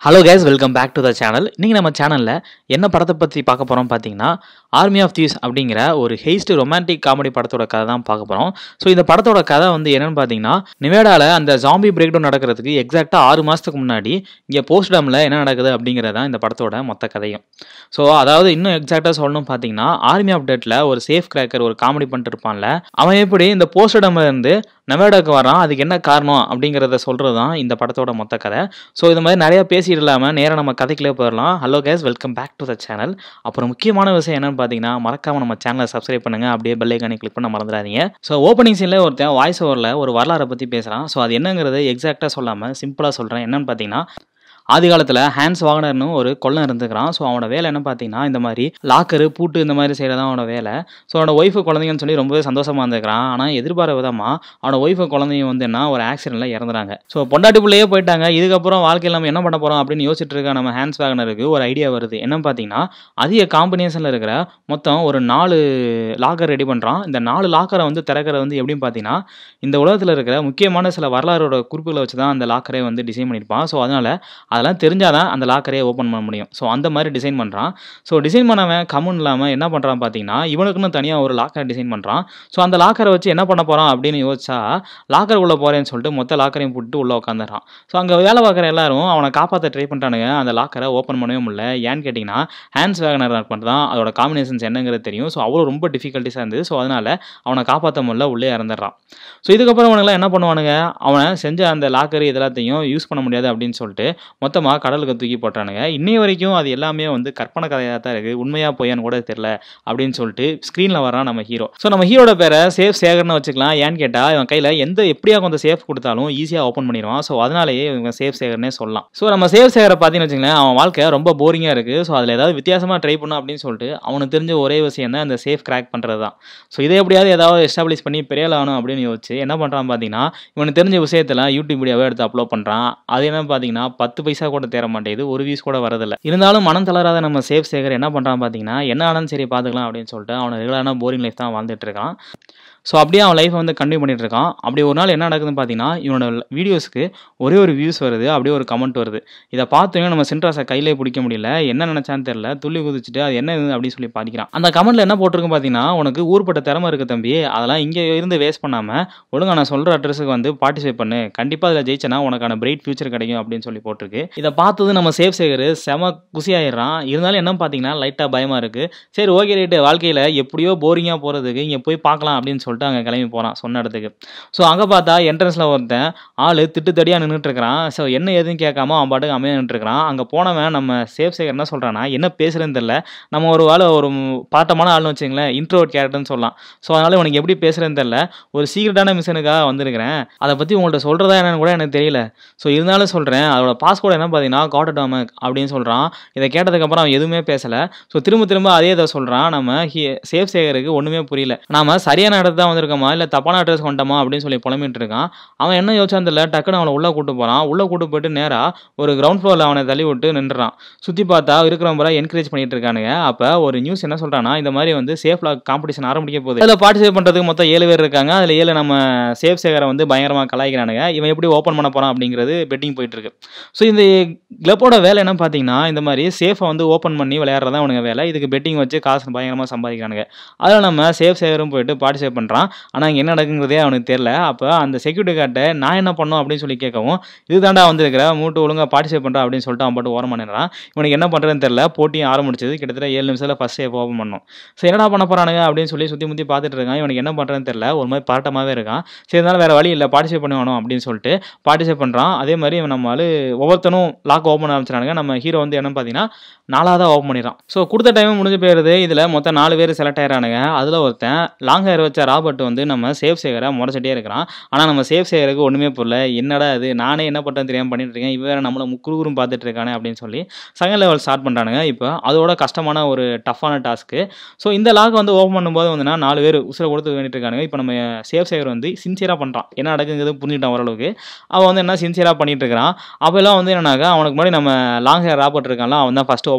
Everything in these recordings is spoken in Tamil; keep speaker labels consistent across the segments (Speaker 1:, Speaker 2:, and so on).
Speaker 1: Hello guys welcome back to the channel இன்றைக்கி நம்ம சேனலில் என்ன படத்தை பற்றி பார்க்க போகிறோம் பார்த்தீங்கன்னா ஆர்மி ஆஃப் தீவ்ஸ் அப்படிங்கிற ஒரு ஹெய்ஸ்ட் ரொமான்டிக் காமெடி படத்தோட கதை தான் பார்க்க போகிறோம் ஸோ இந்த படத்தோட கதை வந்து என்னென்னு பார்த்தீங்கன்னா நிவேடாவில் அந்த ஜாம்பி பிரேக் டவுன் நடக்கிறதுக்கு எக்ஸாக்டாக ஆறு மாதத்துக்கு முன்னாடி இங்கே போஸ்டாமில் என்ன நடக்குது அப்படிங்கிறது தான் இந்த படத்தோட மொத்த கதையும் ஸோ அதாவது இன்னும் எக்ஸாக்டாக சொல்லணும் பார்த்தீங்கன்னா ஆர்மி ஆஃப் டெட்டில் ஒரு சேஃப் கிராக்கர் ஒரு காமெடி பண்ணிட்டு இருப்பான்ல அவன் எப்படி இந்த போஸ்டடம்ல இருந்து நெவேடாக்கு வரான் அதுக்கு என்ன காரணம் அப்படிங்கிறத சொல்கிறது தான் இந்த படத்தோட மொத்த கதை ஸோ இது மாதிரி நிறைய பேசிட்டு இல்லாமல் நேராக நம்ம கதைக்குள்ளே போயிடலாம் hello guys welcome back to the channel அப்புறம் முக்கியமான விஷயம் என்னன்னு பார்த்தீங்கன்னா மறக்காம நம்ம சேனலை சப்ஸ்கிரைப் பண்ணுங்க அப்படியே பெல்லைக்கானி கிளிக் பண்ண மறந்துடாதீங்க ஸோ ஓப்பனிங் சீனில் ஒருத்தன் வாய்ஸ் ஓவரில் ஒரு வரலாறை பற்றி பேசுகிறான் ஸோ அது என்னங்கிறது எக்ஸாக்டாக சொல்லாமல் சிம்பிளாக சொல்கிறேன் என்னன்னு பார்த்தீங்கன்னா ஆதி காலத்தில் ஹேண்ட்ஸ் வாகனர்னு ஒரு கொள்ளன் இருந்துக்கிறான் ஸோ அவனோட வேலை என்ன பார்த்தீங்கன்னா இந்த மாதிரி லாக்கரு பூட்டு இந்த மாதிரி செய்கிறதான் அவனோட வேலை ஸோ அவனோட ஒய்ஃபு குழந்தைங்கன்னு சொல்லி ரொம்பவே சந்தோஷமாக இருந்துக்கிறான் ஆனால் எதிர்பாராத விதமாக அவனோட ஒய்ஃபு குழந்தைங்க வந்து என்ன ஒரு ஆக்சிடென்ட்டில் இறந்துறாங்க ஸோ பொண்டாட்டி பிள்ளையே போயிட்டாங்க இதுக்கப்புறம் வாழ்க்கையில் நம்ம என்ன பண்ண போகிறோம் அப்படின்னு யோசிச்சுட்டு இருக்க நம்ம ஹேண்ட்ஸ் வேகனருக்கு ஒரு ஐடியா வருது என்னன்னு பார்த்தீங்கன்னா அதிக காம்பினேஷனில் இருக்கிற மொத்தம் ஒரு நாலு லாக்கர் ரெடி பண்ணுறான் இந்த நாலு லாக்கரை வந்து திறக்கிறது வந்து எப்படின்னு பார்த்தீங்கன்னா இந்த உலகத்தில் இருக்கிற முக்கியமான சில வரலாறோட குறிப்புகளை வச்சு தான் அந்த லாக்கரே வந்து டிசைன் பண்ணியிருப்பான் ஸோ அதனால் அதெல்லாம் தெரிஞ்சால் தான் அந்த லாக்கரே ஓப்பன் பண்ண முடியும் ஸோ அந்த மாதிரி டிசைன் பண்ணுறான் ஸோ டிசைன் பண்ணவன் கம்மன் இல்லாமல் என்ன பண்ணுறான் பார்த்தீங்கன்னா இவனுக்குன்னு தனியாக ஒரு லாக்கர் டிசைன் பண்ணுறான் ஸோ அந்த லாக்கரை வச்சு என்ன பண்ண போகிறான் அப்படின்னு யோசிச்சா லாக்கர் உள்ளே போகிறேன்னு சொல்லிட்டு மொத்த லாக்கரையும் போட்டு உள்ளே உட்காந்துறான் ஸோ அங்கே வேலை பார்க்குற எல்லாரும் அவனை காப்பாற்ற ட்ரை பண்ணிட்டானுங்க அந்த லாக்கரை ஓப்பன் பண்ணவே முடியல ஏன்னு கேட்டிங்கன்னா ஹேண்ட்ஸ் வேகனர் பண்ணுறான் அதோட காம்பினேஷன்ஸ் என்னங்கிறது தெரியும் ஸோ அவ்வளோ ரொம்ப டிஃபிகல்ட்டிஸாக இருந்தது ஸோ அதனால் அவனை காப்பாற்ற முடியல உள்ளே இறந்துடுறான் ஸோ இதுக்கப்புறம் அவனுங்களாம் என்ன பண்ணுவானுங்க அவனை செஞ்ச அந்த லாக்கர் இது எல்லாத்தையும் யூஸ் பண்ண முடியாது அப்படின்னு சொல்லிட்டு மொத்தமாக கடலுக்கு தூக்கி போட்டானுங்க இன்னை வரைக்கும் அது எல்லாமே வந்து கற்பனை கதையாக தான் இருக்குது உண்மையாக பொய்யான்னு கூட தெரில அப்படின்னு சொல்லிட்டு ஸ்க்ரீனில் வரான் நம்ம ஹீரோ ஸோ நம்ம ஹீரோட பேரை சேஃப் சேகர்னு வச்சுக்கலாம் ஏன்னு கேட்டால் இவன் கையில் எந்த எப்படியா கொஞ்சம் சேஃப் கொடுத்தாலும் ஈஸியாக ஓப்பன் பண்ணிடுவான் ஸோ அதனாலேயே இவங்க சேஃப் சேகர்னே சொல்லலாம் ஸோ நம்ம சேஃப் சேகரை பார்த்தீங்கன்னு வச்சுங்களேன் அவன் வாழ்க்கை ரொம்ப போரிங்காக இருக்குது ஸோ அதில் ஏதாவது வித்தியாசமாக ட்ரை பண்ணும் அப்படின்னு சொல்லிட்டு அவனுக்கு தெரிஞ்ச ஒரே விஷயம் தான் அந்த சேஃப் கிராக் பண்ணுறது தான் ஸோ இதை எப்படியாவது ஏதாவது எஸ்டாப்ளிஷ் பண்ணி பெரிய ஆள் ஆகணும் அப்படின்னு யோசிச்சு என்ன பண்ணுறான் பார்த்தீங்கன்னா இவனுக்கு தெரிஞ்ச விஷயத்தெல்லாம் யூடியூப் வீடியோவை எடுத்து அப்லோட் பண்ணுறான் அது என்ன பார்த்தீங்கன்னா பத்து பைசா கூட தேர மாட்டேங்குது ஒரு வியூஸ் கூட வரதில்லை இருந்தாலும் மனம் தளராத நம்ம சேஃப் சேகர் என்ன பண்ணுறான் பார்த்தீங்கன்னா என்ன ஆனாலும் சரி பார்த்துக்கலாம் அப்படின்னு சொல்லிட்டு அவனை ரெகுலரான போரிங் லைஃப் தான் வாழ்ந்துட்டு இருக்கான் ஸோ அப்படியே அவன் லைஃப்பை வந்து கண்டினியூ பண்ணிட்டு இருக்கான் அப்படி ஒரு நாள் என்ன நடக்குதுன்னு பார்த்தீங்கன்னா இவனோட வீடியோஸ்க்கு ஒரே ஒரு வியூஸ் வருது அப்படியே ஒரு கமெண்ட் வருது இதை பார்த்தோன்னே நம்ம சென்ட்ராஸை கையிலே பிடிக்க முடியல என்ன நினச்சான்னு தெரியல துள்ளி குதிச்சுட்டு அது என்ன இது அப்படின்னு சொல்லி பார்த்துக்கிறான் அந்த கமெண்ட்டில் என்ன போட்டிருக்கும் பார்த்தீங்கன்னா உனக்கு ஊர்பட்ட திறமை இருக்குது தம்பி அதெல்லாம் இங்கே இருந்து வேஸ்ட் பண்ணாமல் ஒழுங்கா நான் சொல்கிற அட்ரஸுக்கு வந்து பார்ட்டிசிபேட் பண்ணு கண்டிப்பாக அதில் ஜெயிச்சனா உனக்கான பிரைட் ஃபியூச்சர் கிடைக்கும் அப்படின்னு சொல்லி போட்டிருக்கு இதை பார்த்தது நம்ம சேஃப் சேகர் செம குசியாயிடுறான் இருந்தாலும் என்ன பார்த்தீங்கன்னா லைட்டாக பயமாக இருக்குது சரி ஓகே ரைட்டு வாழ்க்கையில் எப்படியோ போரிங்காக போகிறதுக்கு இங்கே போய் பார்க்கலாம் அப்படின்னு சொல்லிட்டு அங்கே கிளம்பி போகிறான் சொன்ன இடத்துக்கு ஸோ அங்கே பார்த்தா என்ட்ரன்ஸில் ஒருத்தன் ஆள் திட்டு தடியாக நின்றுட்டு இருக்கிறான் ஸோ என்ன ஏதுன்னு கேட்காம அவன் பாட்டுக்கு அமைய நின்றுருக்கிறான் அங்கே போனவன் நம்ம சேஃப் சேகர் என்ன சொல்கிறான்னா என்ன பேசுகிறேன்னு தெரில நம்ம ஒரு வேலை ஒரு பாட்டமான ஆள்னு வச்சுங்களேன் இன்ட்ரோட் கேரக்டர்னு சொல்லலாம் ஸோ அதனால் உனக்கு எப்படி பேசுகிறேன்னு தெரில ஒரு சீக்கிரட்டான மிஷனுக்காக வந்திருக்கிறேன் அதை பற்றி உங்கள்கிட்ட சொல்கிறதா என்னன்னு கூட எனக்கு தெரியல ஸோ இருந்தாலும் சொல்கிறேன் அதோட பாஸ்கோட் என்ன பார்த்தீங்கன்னா காட்டடாமக் அப்படின்னு சொல்கிறான் இதை கேட்டதுக்கப்புறம் அவன் எதுவுமே பேசலை ஸோ திரும்ப திரும்ப அதே இதை சொல்கிறான் நம்ம ஹி சேஃப் சேகருக்கு ஒன்றுமே புரியல நாம சரியான இடத்துல தான் வந்திருக்கோமா இல்லை தப்பான அட்ரஸ் கொண்டோமா அப்படின்னு சொல்லி புலம்பிட்டு இருக்கான் அவன் என்ன யோசிச்சான் தெரியல டக்குன்னு அவனை உள்ளே கூட்டு போகிறான் உள்ளே கூட்டு போயிட்டு நேராக ஒரு கிரவுண்ட் ஃப்ளோரில் அவனை தள்ளி விட்டு நின்றுறான் சுற்றி பார்த்தா இருக்கிறவங்க என்கரேஜ் பண்ணிட்டு இருக்கானுங்க அப்போ ஒரு நியூஸ் என்ன சொல்கிறான்னா இந்த மாதிரி வந்து சேஃப் லாக் காம்படிஷன் ஆரம்பிக்க போகுது அதில் பார்ட்டிசிபேட் பண்ணுறதுக்கு மொத்தம் ஏழு பேர் இருக்காங்க அதில் ஏழு நம்ம சேஃப் சேகரை வந்து பயங்கரமாக கலாய்க்கிறானுங்க இவன் எப்படி ஓப்பன் பண்ண போகிறான் அப்படிங்கிறது பெட்டிங் போயிட்டு இருக்கு ஸோ இந்த கிளப்போட வேலை என்ன பார்த்தீங்கன்னா இந்த மாதிரி சேஃபை வந்து ஓப்பன் பண்ணி விளையாடுறதா அவனுங்க வேலை இதுக்கு பெட்டிங் வச்சு காசு பயங்கரமாக சம்பாதிக்கிறானுங்க அதில் நம்ம சேஃப் சேகரும் போயிட்டு பார்ட்டிசிபேட் பண்ணுறான் ஆனால் இங்கே என்ன நடக்குங்கிறதே அவனுக்கு தெரில அப்போ அந்த செக்யூரிட்டி கார்ட்டை நான் என்ன பண்ணும் அப்படின்னு சொல்லி கேட்கவும் இது தாண்டா வந்திருக்கிற மூட்டு ஒழுங்காக பார்ட்டிசிபேட் பண்ணுறா அப்படின்னு சொல்லிட்டு அவன் பாட்டு ஓரம் பண்ணிடுறான் இவனுக்கு என்ன பண்ணுறதுன்னு தெரில போட்டியும் ஆரம்பிச்சது கிட்டத்தட்ட ஏழு நிமிஷத்தில் ஃபஸ்ட் சேஃப் ஓப்பன் பண்ணோம் ஸோ என்னடா பண்ண போகிறானுங்க அப்படின்னு சொல்லி சுற்றி முற்றி பார்த்துட்டு இருக்கான் இவனுக்கு என்ன பண்ணுறதுன்னு தெரில ஒரு மாதிரி பரட்டமாகவே இருக்கான் சரி இருந்தாலும் வேறு வழி இல்லை பார்ட்டிசிபேட் பண்ணுவானோ அப்படின்னு சொல்லிட்டு பார்ட்டிசிபேட் பண்ணுறான் அதே மாதிரி இவன் நம்ம ஆளு ஒவ்வொருத்தனும் லாக் ஓப்பன் ஆரம்பிச்சிடானுங்க நம்ம ஹீரோ வந்து என்னன்னு பார்த்தீங்கன்னா நாலாவதாக ஓப்பன் பண்ணிடுறான் ஸோ கொடுத்த டைம் முடிஞ்சு போயிருது இதில் மொத்தம் நாலு பேர் செலக்ட் ஆயிரானுங்க அதில் ஒருத்தன் லாங் ஹேர் வச்ச ராபர்ட் வந்து நம்ம சேஃப் சேகரை முறைச்சிட்டே இருக்கிறான் ஆனால் நம்ம சேஃப் சேகருக்கு ஒன்றுமே புரியல என்னடா இது நானே என்ன பண்ணுறேன் தெரியாமல் பண்ணிட்டு இருக்கேன் இவன் வேற நம்மளை முக்குறுகுறும் பார்த்துட்டு இருக்கானே அப்படின்னு சொல்லி செகண்ட் லெவல் ஸ்டார்ட் பண்ணுறானுங்க இப்போ அதோட கஷ்டமான ஒரு டஃப்பான டாஸ்க்கு ஸோ இந்த லாக் வந்து ஓப்பன் பண்ணும்போது வந்துன்னா நாலு பேர் உசுரை கொடுத்து வேண்டிட்டு இருக்கானுங்க இப்போ நம்ம சேஃப் சேகர் வந்து சின்சியராக பண்ணுறான் என்ன நடக்குங்கிறது புரிஞ்சுட்டான் ஓரளவுக்கு அவன் வந்து என்ன சின்சியராக பண்ணிட்டு இருக்கிறான் அப்போல்லாம் வந்து என்னன்னாக்கா அவனுக்கு முன்னாடி நம்ம லாங் ஹேர் ராபர்ட் இருக்கான்ல அவன் தான் ஃபஸ்ட்டு ஓப்பன்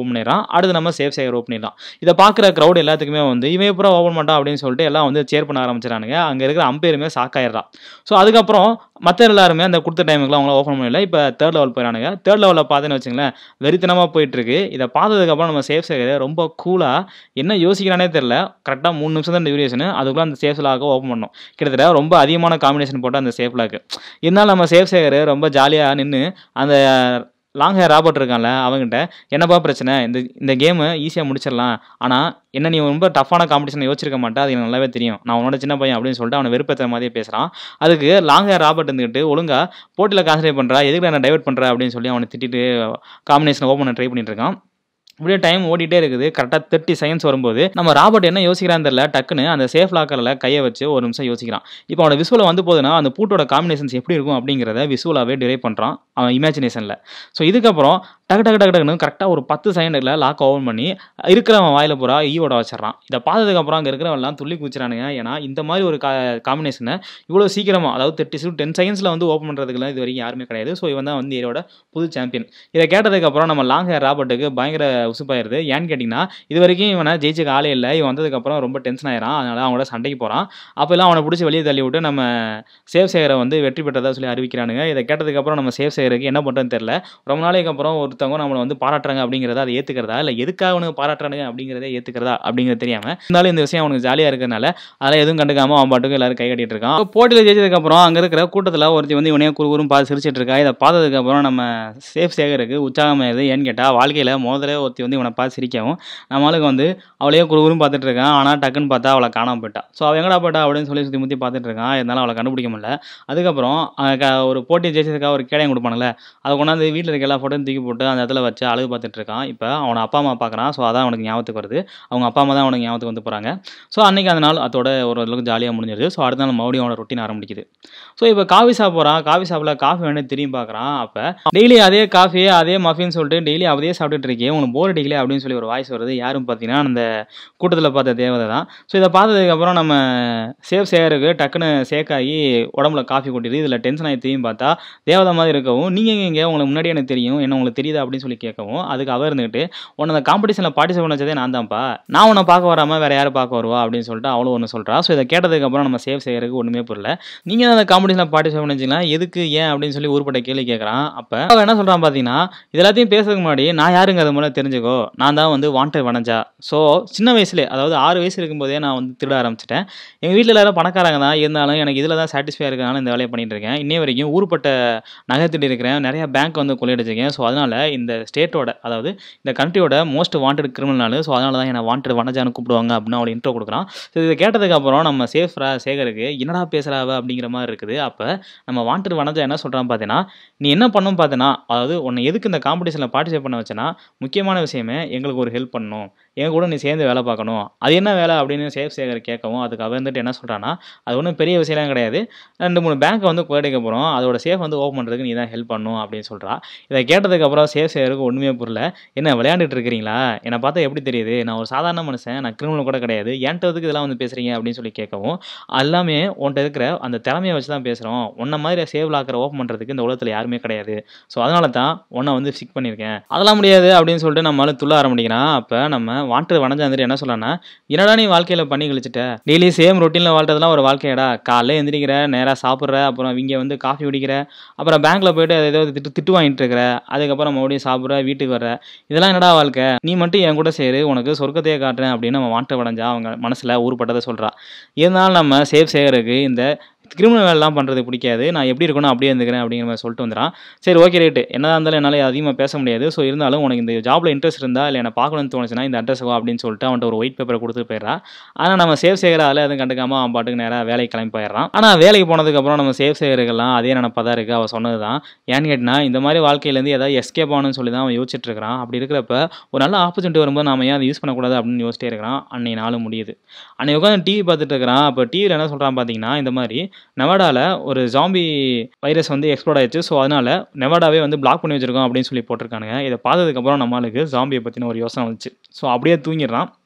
Speaker 1: ஓப்பன் பண்ணிடுறான் அடுத்து நம்ம சேஃப் சேகர் ஓப்பன் பண்ணிடலாம் இதை பார்க்குற க்ரௌட் எல்லாத்துக்குமே வந்து இவன் எப்பறம் ஓப்பன் பண்ணிட்டான் அப்படின்னு சொல்லிட்டு எல்லாம் வந்து சேர் பண்ண ஆரம்பிச்சிடானுங்க அங்கே இருக்கிற அம்பையருமே சாக்காயிடுறான் ஸோ அதுக்கப்புறம் மற்ற எல்லாருமே அந்த கொடுத்த டைமுக்குலாம் அவங்கள ஓப்பன் பண்ணல இப்போ தேர்ட் லெவல் போயிடானுங்க தேர்ட் லெவலில் பார்த்தேன்னு வச்சுங்களேன் வெறித்தனமாக போயிட்டுருக்கு இதை பார்த்ததுக்கப்புறம் நம்ம சேஃப் சேகர் ரொம்ப கூலாக என்ன யோசிக்கிறானே தெரில கரெக்டாக மூணு நிமிஷம் தான் டியூரேஷன் அதுக்குள்ளே அந்த சேஃப் லாக ஓப்பன் பண்ணோம் கிட்டத்தட்ட ரொம்ப அதிகமான காம்பினேஷன் போட்டு அந்த சேஃப் லாக்கு இருந்தாலும் நம்ம சேஃப் சேகர் ரொம்ப ஜாலியாக நின்று அந்த லாங் ஹேர் ராபர்ட் இருக்கான்ல அவங்ககிட்ட என்னப்பா பிரச்சனை இந்த இந்த கேமு ஈஸியாக முடிச்சிடலாம் ஆனால் என்ன நீ ரொம்ப டஃப்பான காம்படிஷன் யோசிச்சிருக்க மாட்டா அது எனக்கு நல்லாவே தெரியும் நான் உன்னோட சின்ன பையன் அப்படின்னு சொல்லிட்டு அவனை வெறுப்பேற்ற மாதிரியே பேசுகிறான் அதுக்கு லாங் ஹேர் ராபர்ட் இருந்துக்கிட்டு ஒழுங்காக போட்டியில் கான்சன்ட்ரேட் பண்ணுறா எதுக்கு என்ன டைவர்ட் பண்ணுற அப்படின்னு சொல்லி அவனை திட்டிட்டு காம்பினேஷன் ஓப்பன் பண்ண ட்ரை பண்ணிட்டு இருக்கான் இப்படியே டைம் ஓடிட்டே இருக்குது கரெக்டாக தேர்ட்டி செகண்ட்ஸ் வரும்போது நம்ம ராபர்ட் என்ன யோசிக்கிறான்னு தெரியல டக்குன்னு அந்த சேஃப் லாக்கரில் கையை வச்சு ஒரு நிமிஷம் யோசிக்கிறான் இப்போ அவனோட விசுவலை வந்து போதுன்னா அந்த பூட்டோட காம்பினேஷன்ஸ் எப்படி இருக்கும் அப்படிங்கிறத விசுவலாகவே டிரைவ் பண்ணுறான் அவன் இமேஜினேஷனில் ஸோ இதுக்கப்புறம் டக்கு டக்கு டக்கு டக்குன்னு கரெக்டாக ஒரு பத்து செகண்டில் லாக் ஓப்பன் பண்ணி இருக்கிறவன் வாயில பூரா ஈவோட வச்சிடறான் இதை பார்த்ததுக்கப்புறம் அங்கே இருக்கிறவன்லாம் துள்ளி குச்சிறானுங்க ஏன்னா இந்த மாதிரி ஒரு கா காம்பினேஷனை இவ்வளோ சீக்கிரமாக அதாவது தேர்ட்டி டு டென் செகண்ட்ஸில் வந்து ஓப்பன் பண்ணுறதுக்குலாம் இது வரைக்கும் யாருமே கிடையாது ஸோ இவன் தான் வந்து இதோட புது சாம்பியன் இதை கேட்டதுக்கப்புறம் நம்ம லாங் ஹேர் ராபர்ட்டுக்கு பயங்கர உசுப்பாயிருது ஏன்னு கேட்டிங்கன்னா இது வரைக்கும் இவனை ஜெயிச்சுக்க ஆளே இல்லை இவன் வந்ததுக்கப்புறம் ரொம்ப டென்ஷன் ஆயிரான் அதனால அவனோட சண்டைக்கு போகிறான் அப்போல்லாம் அவனை பிடிச்சி வெளியே தள்ளி விட்டு நம்ம சேவ் சேகரை வந்து வெற்றி பெற்றதா சொல்லி அறிவிக்கிறானுங்க இதை கேட்டதுக்கப்புறம் நம்ம சேவ் சேகருக்கு என்ன பண்ணுறதுன்னு தெரில ரொம்ப நாளைக்கு அப்புறம் ஒருத்தவங்க நம்மளை வந்து பாராட்டுறாங்க அப்படிங்கிறத அதை ஏற்றுக்கிறதா இல்லை எதுக்காக அவனுக்கு பாராட்டுறானுங்க அப்படிங்கிறத ஏற்றுக்கிறதா அப்படிங்கிறது தெரியாமல் இருந்தாலும் இந்த விஷயம் அவனுக்கு ஜாலியாக இருக்கிறனால அதெல்லாம் எதுவும் கண்டுக்காம அவன் பாட்டுக்கு எல்லாரும் கை கட்டிட்டு இருக்கான் அப்போ போட்டியில் ஜெயிச்சதுக்கப்புறம் அங்கே இருக்கிற கூட்டத்தில் ஒருத்தி வந்து இவனையே குறுகுறும் பார்த்து சிரிச்சிட்டு இருக்கா இதை பார்த்ததுக்கப்புறம் நம்ம சேஃப் சேகருக்கு உற்சாகமாயிருது ஏன்னு கேட்டால் வாழ்க்கையில் முதல்ல ஒருத்தி வந்து இவனை பார்த்து சிரிக்கவும் நம்மளுக்கு வந்து அவளையே குறுகுறும் பார்த்துட்டு இருக்கான் ஆனால் டக்குன்னு பார்த்தா அவளை காணாம போயிட்டா ஸோ அவள் எங்கடா போயிட்டா அப்படின்னு சொல்லி சுற்றி முற்றி பார்த்துட்டு இருக்கான் இருந்தாலும் அவளை கண்டுபிடிக்க முடியல அதுக்கப்புறம் அஹ் க- ஒரு போட்டி ஜெயிச்சதுக்காக ஒரு கேடயம் கொடுப்பானுல அதை கொண்டாந்து வீட்டில் இருக்க எல்லா ஃபோட்டோயும் தூக்கி போட்டு அந்த இடத்துல வச்சு அழகு பார்த்துட்டு இருக்கான் இப்போ அவனை அப்பா அம்மா பார்க்குறான் ஸோ அதான் அவனுக்கு ஞாபகத்துக்கு வருது அவங்க அப்பா அம்மா தான் அவனுக்கு ஞாபகத்துக்கு வந்து போகிறாங்க ஸோ அன்னைக்கு அந்த நாள் அதோட ஒரு அளவுக்கு ஜாலியாக முடிஞ்சிருது ஸோ அடுத்த நாள் மறுபடியும் அவனோட ரொட்டீன் ஆரம்பிக்குது ஸோ இப்போ காஃபி ஷாப் போகிறான் காஃபி ஷாப்பில் காஃபி வேணும் திரும்பி பார்க்குறான் அப்போ டெய்லி அதே காஃபி அதே மஃபின்னு சொல்லிட்டு டெய்லி அதே சாப்பிட்டுட்டு இருக்கே உனக்கு போர் அடிக்கல அப்படின்னு சொல்லி ஒரு வாய்ஸ் வருது யாரும் பார்த்தீங்கன்னா அந்த கூட்டத்தில் பார்த்த தேவதை தான் ஸோ இதை பார்த்ததுக்கப்புறம் நம்ம சேவ் சேகருக்கு டக்குன்னு சேக்காகி உடம்புல காஃபி கொட்டிடுது இதில் டென்ஷன் ஆகி திரும்பி பார்த்தா தேவதை மாதிரி இருக்கவும் நீங்கள் இங்கே உங்களுக்கு முன்னாடி எனக்கு தெரியும் என்ன உங்களுக்கு தெரியுதா அப்படின்னு சொல்லி கேட்கவும் அதுக்கு அவர் இருந்துக்கிட்டு உன்னை அந்த காம்படிஷனில் பார்ட்டிசிபேட் பண்ண வச்சதே நான் தான்ப்பா நான் உன்னை பார்க்க வராமல் வேறு யார் பார்க்க வருவா அப்படின்னு சொல்லிட்டு அவளும் ஒன்று சொல்கிறா ஸோ இதை கேட்டதுக்கப்புறம் நம்ம சேவ் செய்யறதுக்கு ஒன்றுமே புரியல நீங்கள் அந்த காம்படிஷனில் பார்ட்டிசிபேட் பண்ணிச்சிங்களா எதுக்கு ஏன் அப்படின்னு சொல்லி ஊர்பட்ட கேள்வி கேட்குறான் அப்போ அவன் என்ன சொல்கிறான் பார்த்தீங்கன்னா இது எல்லாத்தையும் பேசுறதுக்கு முன்னாடி நான் யாருங்க அது மூலம் தெரிஞ்சுக்கோ நான் தான் வந்து வாண்டட் வனஜா ஸோ சின்ன வயசுலேயே அதாவது ஆறு வயசு இருக்கும்போதே நான் வந்து திருட ஆரம்பிச்சிட்டேன் எங்கள் வீட்டில் எல்லாரும் பணக்காரங்க தான் இருந்தாலும் எனக்கு இதில் தான் சாட்டிஸ்ஃபை இருக்கனால இந்த வேலையை பண்ணிட்டு இருக்கேன் இன்னைய வரைக்கும் ஊருப்பட்ட நகை திருடி இருக்கிறேன் நிறைய பேங்க் வந்து கொள்ளையடிச்சிருக்கேன் ஸோ அதனால் இந்த ஸ்டேட்டோட அதாவது இந்த கண்ட்ரியோட மோஸ்ட் வாண்டட் கிரிமினல் ஸோ அதனால தான் என்னை வாண்டட் வனஜான்னு கூப்பிடுவாங்க அப்படின்னு அவளை இன்ட்ரோ கொடுக்குறான் ஸோ இதை கேட்டதுக்கப்புறம் நம்ம சேஃப்ரா சேகருக்கு என்னடா பேசுகிறாவ அப்படிங்கிற மாதிரி இருக்குது அப்போ நம்ம வாண்டட் வனஜா என்ன சொல்கிறான் பார்த்தீங்கன்னா நீ என்ன பண்ணும் பார்த்தீங்கன்னா அதாவது உன்னை எதுக்கு இந்த காம்படிஷனில் பார்ட்டிசிபேட் பண்ண வச்சேன்னா முக்கியமான விஷயமே எங்களுக்கு ஒரு ஹெல்ப் பண்ணணும் என் கூட நீ சேர்ந்து வேலை பார்க்கணும் அது என்ன வேலை அப்படின்னு சேஃப் சேகர் கேட்கவும் அதுக்கு அவன் வந்துட்டு என்ன சொல்கிறான்னா அது ஒன்றும் பெரிய விஷயம்லாம் கிடையாது ரெண்டு மூணு பேங்க்கை வந்து கொள்ளையடிக்க போகிறோம் அதோட சேஃப் வந்து ஓப்பன் பண்ணுறதுக்கு நீ தான் ஹெல்ப் பண்ணணும் அப்படின்னு சொல்கிறா இதை கேட்டதுக்கப்புறம் சேஃப் சேகருக்கு ஒன்றுமே புரியல என்ன விளையாண்டுட்டு இருக்கிறீங்களா என்னை பார்த்தா எப்படி தெரியுது நான் ஒரு சாதாரண மனுஷன் நான் கிரிமினல் கூட கிடையாது என்கிட்ட எதுக்கு இதெல்லாம் வந்து பேசுகிறீங்க அப்படின்னு சொல்லி கேட்கவும் எல்லாமே உன்கிட்ட இருக்கிற அந்த திறமையை வச்சு தான் பேசுகிறோம் உன்ன மாதிரி சேவ் லாக்கரை ஓப்பன் பண்ணுறதுக்கு இந்த உலகத்தில் யாருமே கிடையாது ஸோ அதனால தான் உன்னை வந்து ஃபிக் பண்ணியிருக்கேன் அதெல்லாம் முடியாது அப்படின்னு சொல்லிட்டு நம்மளால துள்ள ஆரம்பிக்கிறான் அப்போ நம்ம வாண்டட் வனஜா வந்துட்டு என்ன சொல்லலாம்னா என்னடா நீ வாழ்க்கையில் பண்ணி கழிச்சிட்ட டெய்லி சேம் ரொட்டீனில் வாழ்றதுலாம் ஒரு வாழ்க்கையடா காலைல எந்திரிக்கிற நேராக சாப்பிட்ற அப்புறம் இங்கே வந்து காஃபி குடிக்கிற அப்புறம் பேங்க்கில் போயிட்டு அதை ஏதோ திட்டு திட்டு வாங்கிட்டு இருக்கிற அதுக்கப்புறம் மறுபடியும் சாப்பிட்ற வீட்டுக்கு வர்ற இதெல்லாம் என்னடா வாழ்க்கை நீ மட்டும் என் கூட சேரு உனக்கு சொர்க்கத்தையே காட்டுறேன் அப்படின்னு நம்ம வாண்டட் வடைஞ்சா அவங்க மனசில் ஊறுப்பட்டதை சொல்கிறா இருந்தாலும் நம்ம சேஃப் சேகருக்கு இந்த கிரிமினல் வேலைலாம் பண்ணுறது பிடிக்காது நான் எப்படி இருக்கணும் அப்படியே இருந்துக்கிறேன் அப்படிங்கிற மாதிரி சொல்லிட்டு வந்துடான் சரி ஓகே ரேட்டு என்னதான் இருந்தாலும் என்னால் அதிகமாக பேச முடியாது ஸோ இருந்தாலும் உனக்கு இந்த ஜாப்ல இன்ட்ரெஸ்ட் இருந்தால் இல்லை என்னை பார்க்கணும்னு தோணுச்சுன்னா இந்த அட்ரஸ் வா அப்படின்னு சொல்லிட்டு அவன்கிட்ட ஒரு ஒயிட் பேப்பரை கொடுத்து போயிடுறா ஆனால் நம்ம சேவ் சேகர அதில் எதுவும் கண்டுக்காம அவன் பாட்டுக்கு நேராக வேலைக்கு கிளம்பி போயிடுறான் ஆனால் வேலைக்கு போனதுக்கப்புறம் நம்ம சேவ் சேகருக்கெல்லாம் அதே நினப்பா தான் இருக்குது அவள் சொன்னது தான் ஏன்னு கேட்டினா இந்த மாதிரி வாழ்க்கையிலேருந்து ஏதாவது எஸ்கேப் ஆகணும்னு சொல்லி தான் அவன் யோசிச்சுட்டு இருக்கிறான் அப்படி இருக்கிறப்ப ஒரு நல்ல ஆப்பர்ச்சுனிட்டி வரும்போது நாம ஏன் அதை யூஸ் பண்ணக்கூடாது அப்படின்னு யோசிச்சிட்டே இருக்கிறான் அன்னைக்கு நாளும் முடியுது அன்னைக்கு உட்காந்து டிவி பார்த்துட்டு இருக்கிறான் அப்போ டிவியில் என்ன சொல்கிறான் பார்த்தீங்கன்னா இந்த மாதிரி நெவாடாவில் ஒரு ஜாம்பி வைரஸ் வந்து எக்ஸ்ப்ளோட் ஆயிடுச்சு ஸோ அதனால நெவாடாவே வந்து பிளாக் பண்ணி வச்சிருக்கோம் அப்படின்னு சொல்லி போட்டிருக்கானுங்க இதை பார்த்ததுக்கப்புறம் நம்மளுக்கு ஜாம்பியை பற்றின ஒரு யோசனை வந்துச்சு ஸோ அப்படியே தூங்கிடுறான்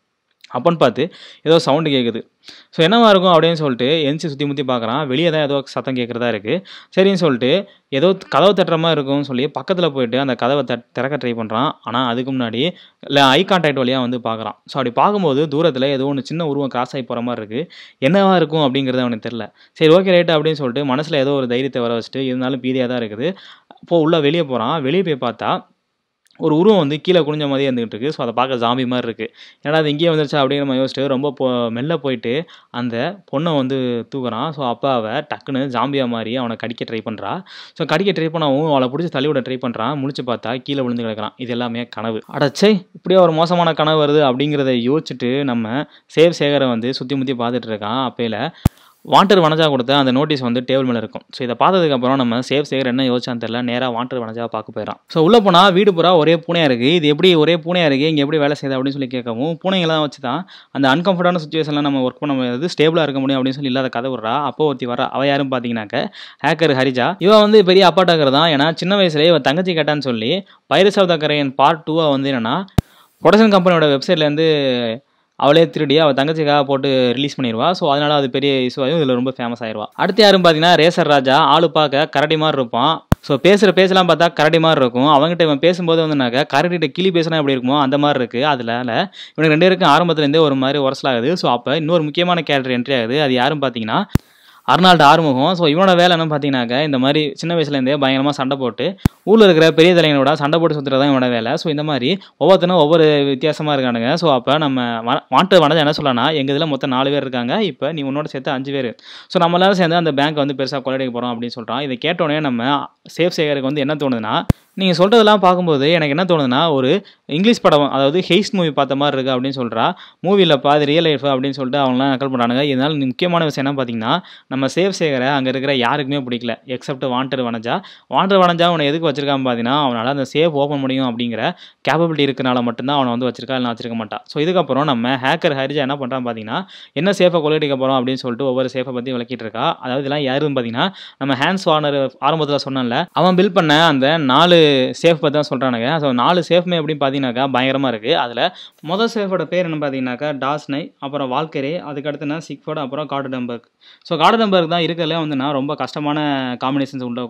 Speaker 1: அப்போன்னு பார்த்து ஏதோ சவுண்டு கேட்குது ஸோ என்னவா இருக்கும் அப்படின்னு சொல்லிட்டு எந்திச்சு சுற்றி முற்றி பார்க்குறான் வெளியே தான் ஏதோ சத்தம் கேட்குறதா இருக்குது சரின்னு சொல்லிட்டு ஏதோ கதவு தட்டுற மாதிரி இருக்கும்னு சொல்லி பக்கத்தில் போயிட்டு அந்த கதவை தட் திறக்க ட்ரை பண்ணுறான் ஆனால் அதுக்கு முன்னாடி இல்லை ஐ கான்டாக்ட் வழியாக வந்து பார்க்குறான் ஸோ அப்படி பார்க்கும்போது தூரத்தில் ஏதோ ஒன்று சின்ன உருவம் கிராஸ் ஆகி போகிற மாதிரி இருக்குது என்னவா இருக்கும் அப்படிங்கிறது அவனுக்கு தெரில சரி ஓகே ரைட்டு அப்படின்னு சொல்லிட்டு மனசில் ஏதோ ஒரு தைரியத்தை வர வச்சுட்டு இருந்தாலும் பீதியாக தான் இருக்குது இப்போ உள்ள வெளியே போகிறான் வெளியே போய் பார்த்தா ஒரு உருவம் வந்து கீழே குனிஞ்ச மாதிரியே இருந்துகிட்டு இருக்கு ஸோ அதை பார்க்க ஜாம்பி மாதிரி இருக்குது ஏன்னா அது இங்கேயே வந்துருச்சா அப்படின்னு நம்ம யோசிச்சுட்டு ரொம்ப பொ மெல்ல போயிட்டு அந்த பொண்ணை வந்து தூக்குறான் ஸோ அப்போ அவள் டக்குன்னு ஜாம்பியா மாதிரி அவனை கடிக்க ட்ரை பண்ணுறா ஸோ கடிக்க ட்ரை பண்ணவும் அவளை பிடிச்சி தள்ளி விட ட்ரை பண்ணுறான் முழிச்சு பார்த்தா கீழே விழுந்து கிடக்குறான் இது எல்லாமே கனவு அடச்சே இப்படியே ஒரு மோசமான கனவு வருது அப்படிங்கிறத யோசிச்சுட்டு நம்ம சேவ் சேகரை வந்து சுற்றி முற்றி பார்த்துட்டு இருக்கான் அப்பையில் வாண்டர் வனஜா கொடுத்த அந்த நோட்டீஸ் வந்து டேபிள் மேலே இருக்கும் ஸோ இதை பார்த்ததுக்கப்புறம் நம்ம சேவ் சேகர் என்ன யோசிச்சான்னு தெரியல நேராக வாண்டர் வனஜா பார்க்க போயிடறான் ஸோ உள்ளே போனால் வீடு பூரா ஒரே பூனையாக இருக்குது இது எப்படி ஒரே பூனையாக இருக்குது இங்கே எப்படி வேலை செய்யுது அப்படின்னு சொல்லி கேட்கவும் பூனைங்களாம் வச்சு தான் அந்த அன்கம்ஃபர்டான சுச்சுவேஷனில் நம்ம ஒர்க் பண்ண முடியாது ஸ்டேபிளாக இருக்க முடியும் அப்படின்னு சொல்லி இல்லாத கதை விட்றா அப்போ ஒருத்தி வரா அவள் யாரும் பார்த்தீங்கன்னாக்க ஹேக்கர் ஹரிஜா இவன் வந்து பெரிய அப்பாட்டாக்கர் தான் ஏன்னா சின்ன வயசுலேயே இவன் தங்கச்சி கேட்டான்னு சொல்லி pirates of the Caribbean part டூவாக வந்து என்னன்னா ப்ரொடக்ஷன் கம்பெனியோட வெப்சைட்லேருந்து அவளே திருடி அவள் தங்கச்சிக்காக போட்டு ரிலீஸ் பண்ணிடுவா ஸோ அதனால அது பெரிய இஷ்யூ ஆகும் இதில் ரொம்ப ஃபேமஸ் ஆயிடுவா அடுத்து யாரும் பார்த்தீங்கன்னா ரேசர் ராஜா ஆளு பார்க்க கரடி மாதிரி இருப்பான் ஸோ பேசுகிற பேசலாம் பார்த்தா கரடி மாதிரி இருக்கும் அவங்ககிட்ட இவன் பேசும்போது வந்துனாக்க கரடிகிட்ட கிளி பேசினா எப்படி இருக்குமோ அந்த மாதிரி இருக்குது அதனால இவனுக்கு ரெண்டு பேருக்கும் ஆரம்பத்துலேருந்தே ஒரு மாதிரி உரசலாகுது ஸோ அப்போ இன்னொரு முக்கியமான கேரக்டர் என்ட்ரி ஆகுது அது யாரும் பார்த்தீங்கன்னா அர்னால்டு ஆறுமுகம் ஸோ இவனோட வேலை என்ன பார்த்தீங்கன்னாக்க இந்த மாதிரி சின்ன வயசுலேருந்தே பயங்கரமாக சண்டை போட்டு ஊரில் இருக்கிற பெரிய தலைவனோட சண்டை போட்டு சுற்றுறது தான் இவனோட வேலை ஸோ இந்த மாதிரி ஒவ்வொருத்தனும் ஒவ்வொரு வித்தியாசமாக இருக்கானுங்க ஸோ அப்போ நம்ம வாண்டர் வனஜா என்ன சொல்லலாம் எங்கள் இதில் மொத்தம் நாலு பேர் இருக்காங்க இப்போ நீ உன்னோட சேர்த்து அஞ்சு பேர் ஸோ நம்ம எல்லாரும் சேர்ந்து அந்த பேங்க் வந்து பெருசாக கொள்ளடிக்க போகிறோம் அப்படின்னு சொல்கிறான் இதை கேட்டோடனே நம்ம சேஃப் சேகருக்கு வந்து என்ன தோணுதுன்னா நீங்கள் சொல்கிறதெல்லாம் பார்க்கும்போது எனக்கு என்ன தோணுதுன்னா ஒரு இங்கிலீஷ் படம் அதாவது ஹெய்ஸ்ட் மூவி பார்த்த மாதிரி இருக்குது அப்படின்னு சொல்கிறா மூவியில் பாதி ரியல் லைஃப் அப்படின்னு சொல்லிட்டு அவங்களாம் நக்கல் பண்ணுறாங்க இதனால முக்கியமான விஷயம் என்ன பார்த்தீங்கன்னா நம்ம சேவ் சேகரை அங்கே இருக்கிற யாருக்குமே பிடிக்கல except wonder Vanaja wonder Vanaja அவனை எதுக்கு வச்சிருக்கான் பார்த்தீங்கன்னா அவனால் அந்த சேஃப் ஓப்பன் முடியும் அப்படிங்கிற கேப்பபிலிட்டி இருக்கனால மட்டும்தான் அவனை வந்து வச்சிருக்கா இல்லை வச்சிருக்க மாட்டான் ஸோ இதுக்கப்புறம் நம்ம ஹேக்கர் ஹரிஜா என்ன பண்ணுறான் பார்த்தீங்கன்னா என்ன சேஃபை கொள்ளடிக்க போகிறோம் அப்படின்னு சொல்லிட்டு ஒவ்வொரு சேஃபை பற்றி விளக்கிட்டு இருக்கா அதாவது இதெல்லாம் யாருன்னு பார்த்தீங்கன்னா நம்ம ஹேண்ட்ஸ் வார்னர் ஆரம்பத்தில் சொன்னல அவன் பில் பண்ண அந்த நாலு சேஃப் பற்றி தான் சொல்கிறானுங்க ஸோ நாலு சேஃப்மே எப்படின்னு பார்த்தீங்கன்னாக்கா பயங்கரமாக இருக்குது அதில் மொதல் சேஃபோட பேர் என்ன பார்த்தீங்கன்னாக்கா டாஸ்னை அப்புறம் வால்கரே அதுக்கடுத்துனா சிக்ஃபோர்ட் அப்புறம் கார்டம்பர்க் ஸோ கார்டம்பர்க் தான் இருக்கிறதுல வந்து நான் ரொம்ப கஷ்டமான காம்பினேஷன்ஸ் உள்ள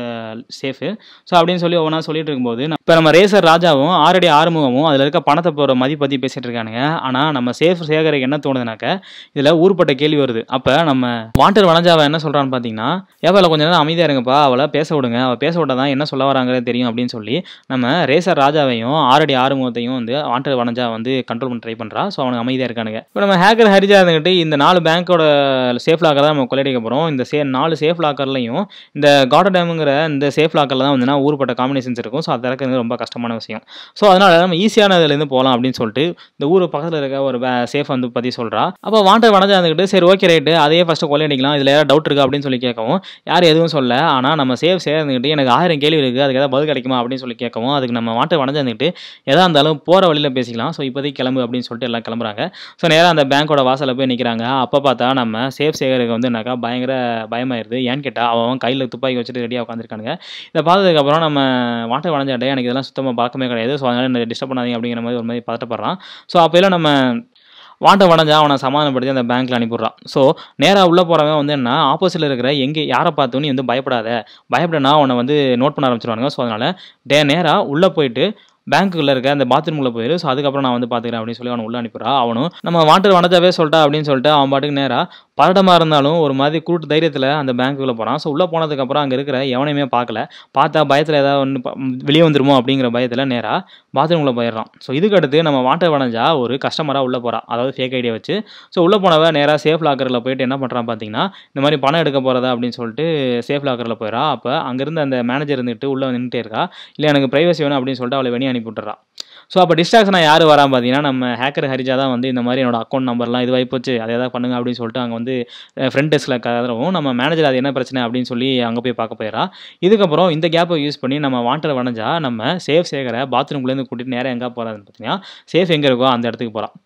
Speaker 1: சேஃபு ஸோ அப்படின்னு சொல்லி ஒவ்வொன்றா சொல்லிட்டு இருக்கும்போது இப்போ நம்ம ரேசர் ராஜாவும் ஆறடி ஆறுமுகமும் அதில் இருக்க பணத்தை போகிற மதிப்பு பற்றி பேசிட்டு இருக்கானுங்க ஆனால் நம்ம சேஃப் சேகருக்கு என்ன தோணுதுனாக்க இதில் ஊர்பட்ட கேள்வி வருது அப்போ நம்ம வாண்டர் வனஜாவை என்ன சொல்கிறான்னு பார்த்தீங்கன்னா ஏவால கொஞ்ச நேரம் அமைதியாக இருங்கப்பா அவளை பேச விடுங்க அவள் பேச விட்டா தான் என்ன சொல்ல வராங்கிறது தெரியும் அப்படின்னு சொல்லி நம்ம ரேசர் ராஜாவையும் ஆறடி ஆறுமுகத்தையும் வந்து வாண்டர் வனஜா வந்து கண்ட்ரோல் பண்ண ட்ரை பண்ணுறா ஸோ அவனுக்கு அமைதியாக இருக்கானுங்க இப்போ நம்ம ஹேக்கர் ஹரிஜா இருந்துக்கிட்டு இந்த நாலு பேங்க்கோட சேஃப் லாக்கர் தான் நம்ம கொள்ளையடிக்க போகிறோம் இந்த சே நாலு சேஃப் லாக்கர்லையும் இந்த கார்டன் டேமுங்கிற இந்த சேஃப் லாக்கரில் தான் வந்து ஊர்பட்ட காம்பினேஷன்ஸ் இருக்கும் ஸோ அது திறக்கிறது ரொம்ப கஷ்டமான விஷயம் ஸோ அதனால் நம்ம ஈஸியான இதுலேருந்து போகலாம் அப்படின்னு சொல்லிட்டு இந்த ஊர் பக்கத்தில் இருக்க ஒரு சேஃப் வந்து பற்றி சொல்கிறா அப்போ வாண்டர் வனஜா இருந்துக்கிட்டு சரி ஓகே ரைட்டு அதையே ஃபஸ்ட்டு கொள்ளையடிக்கலாம் இதில் ஏதாவது டவுட் இருக்கா அப்படின்னு சொல்லி கேட்கவும் யாரும் எதுவும் சொல்ல ஆனால் நம்ம சேஃப் சேர்ந்துக்கிட்டு எனக்கு ஆயிரம் கேள்வி இருக்குது அதுக்கு ஏதாவது பதில் கிடைக்குமா அப்படின்னு சொல்லி கேட்கவும் அதுக்கு நம்ம வாண்டர் வனஜா இருந்துக்கிட்டு எதா இருந்தாலும் போகிற வழியில் பேசிக்கலாம் ஸோ இப்போதைக்கு கிளம்பு அப்படின்னு சொல்லிட்டு எல்லாம் கிளம்புறாங்க ஸோ நேராக அந்த பேங்க்கோட வாசலில் போய் நிற்கிறாங்க அப்போ பார்த்தா நம்ம சேஃப் சேகருக்கு வந்து என்னக்கா பயங்கர பயமாயிருது ஏன்னு கேட்டால் அவன் கையில் துப்பாக்கி வச்சுட்டு ரெடியாக உட்காந்துருக்கானுங்க இதை பார்த்ததுக்கப்புறம் நம்ம வாட்டர் வளைஞ்சாட்டே எனக்கு இதெல்லாம் சுத்தமாக பழக்கமே கிடையாது ஸோ அதனால் என்ன டிஸ்டர்ப் பண்ணாதீங்க அப்படிங்கிற மாதிரி ஒரு மாதிரி பதட்டப்படுறான் ஸோ அப்போலாம் நம்ம வாண்ட வடைஞ்சா அவனை சமாதானப்படுத்தி அந்த பேங்க்கில் அனுப்பிடுறான் ஸோ நேராக உள்ளே போகிறவன் வந்து என்ன ஆப்போசிட்டில் இருக்கிற எங்கே யாரை பார்த்தோன்னு நீ வந்து பயப்படாத பயப்படனா அவனை வந்து நோட் பண்ண ஆரம்பிச்சிருவானுங்க ஸோ அதனால் டே நேராக உள்ளே போயிட்டு பேங்க்குள்ளே இருக்க அந்த பாத்ரூம்குள்ளே போயிரு ஸோ அதுக்கப்புறம் நான் வந்து பார்த்துக்கிறேன் அப்படின்னு சொல்லி அவனை உள்ளே அனுப்பிடுறா அவனும் நம்ம வாண்டர் வனஜாவே சொல்லிட்டா அப்படின்னு சொல்லிட்டு அவன் பாட்டுக்கு நேராக பதட்டமாக இருந்தாலும் ஒரு மாதிரி கூட்டு தைரியத்தில் அந்த பேங்க்குள்ளே போகிறான் ஸோ உள்ளே போனதுக்கப்புறம் அங்கே இருக்கிற எவனையுமே பார்க்கல பார்த்தா பயத்தில் ஏதாவது ஒன்று வெளியே வந்துருமோ அப்படிங்கிற பயத்தில் நேராக பாத்ரூம்குள்ளே போயிடுறான் ஸோ இதுக்கு அடுத்து நம்ம வாண்டர் வனஜா ஒரு கஸ்டமராக உள்ளே போகிறான் அதாவது ஃபேக் ஐடியா வச்சு ஸோ உள்ளே போனவ நேராக சேஃப் லாக்கரில் போயிட்டு என்ன பண்ணுறான் பார்த்தீங்கன்னா இந்த மாதிரி பணம் எடுக்க போகிறதா அப்படின்னு சொல்லிட்டு சேஃப் லாக்கரில் போயிடறா அப்போ அங்கேருந்து அந்த மேனேஜர் இருந்துட்டு உள்ளே நின்றுட்டே இருக்கா இல்லை எனக்கு ப்ரைவசி வேணும் அப்படின்னு சொல்லிட்டு அவளை வெளியே அனுப்பி விட்டுறான் ஸோ அப்போ டிஸ்ட்ராக்ஷனாக யார் வரா பார்த்தீங்கன்னா நம்ம ஹேக்கர் ஹரிஜா தான் வந்து இந்த மாதிரி என்னோட அக்கௌண்ட் நம்பர்லாம் இதுவாகி போச்சு அதை எதாவது பண்ணுங்க அப்படின்னு சொல்லிட்டு அங்கே வந்து ஃப்ரண்ட் டெஸ்கில் கதறவும் நம்ம மேனேஜர் அது என்ன பிரச்சனை அப்படின்னு சொல்லி அங்கே போய் பார்க்க போயிடறா இதுக்கப்புறம் இந்த கேப்பை யூஸ் பண்ணி நம்ம வாண்டர் வணைஞ்சா நம்ம சேஃப் சேகரை பாத்ரூம்குள்ளேருந்து கூட்டிட்டு நேராக எங்கே போகிறான்னு பார்த்தீங்கன்னா சேஃப் எங்கே இருக்கோ அந்த இடத்துக்கு போகிறான்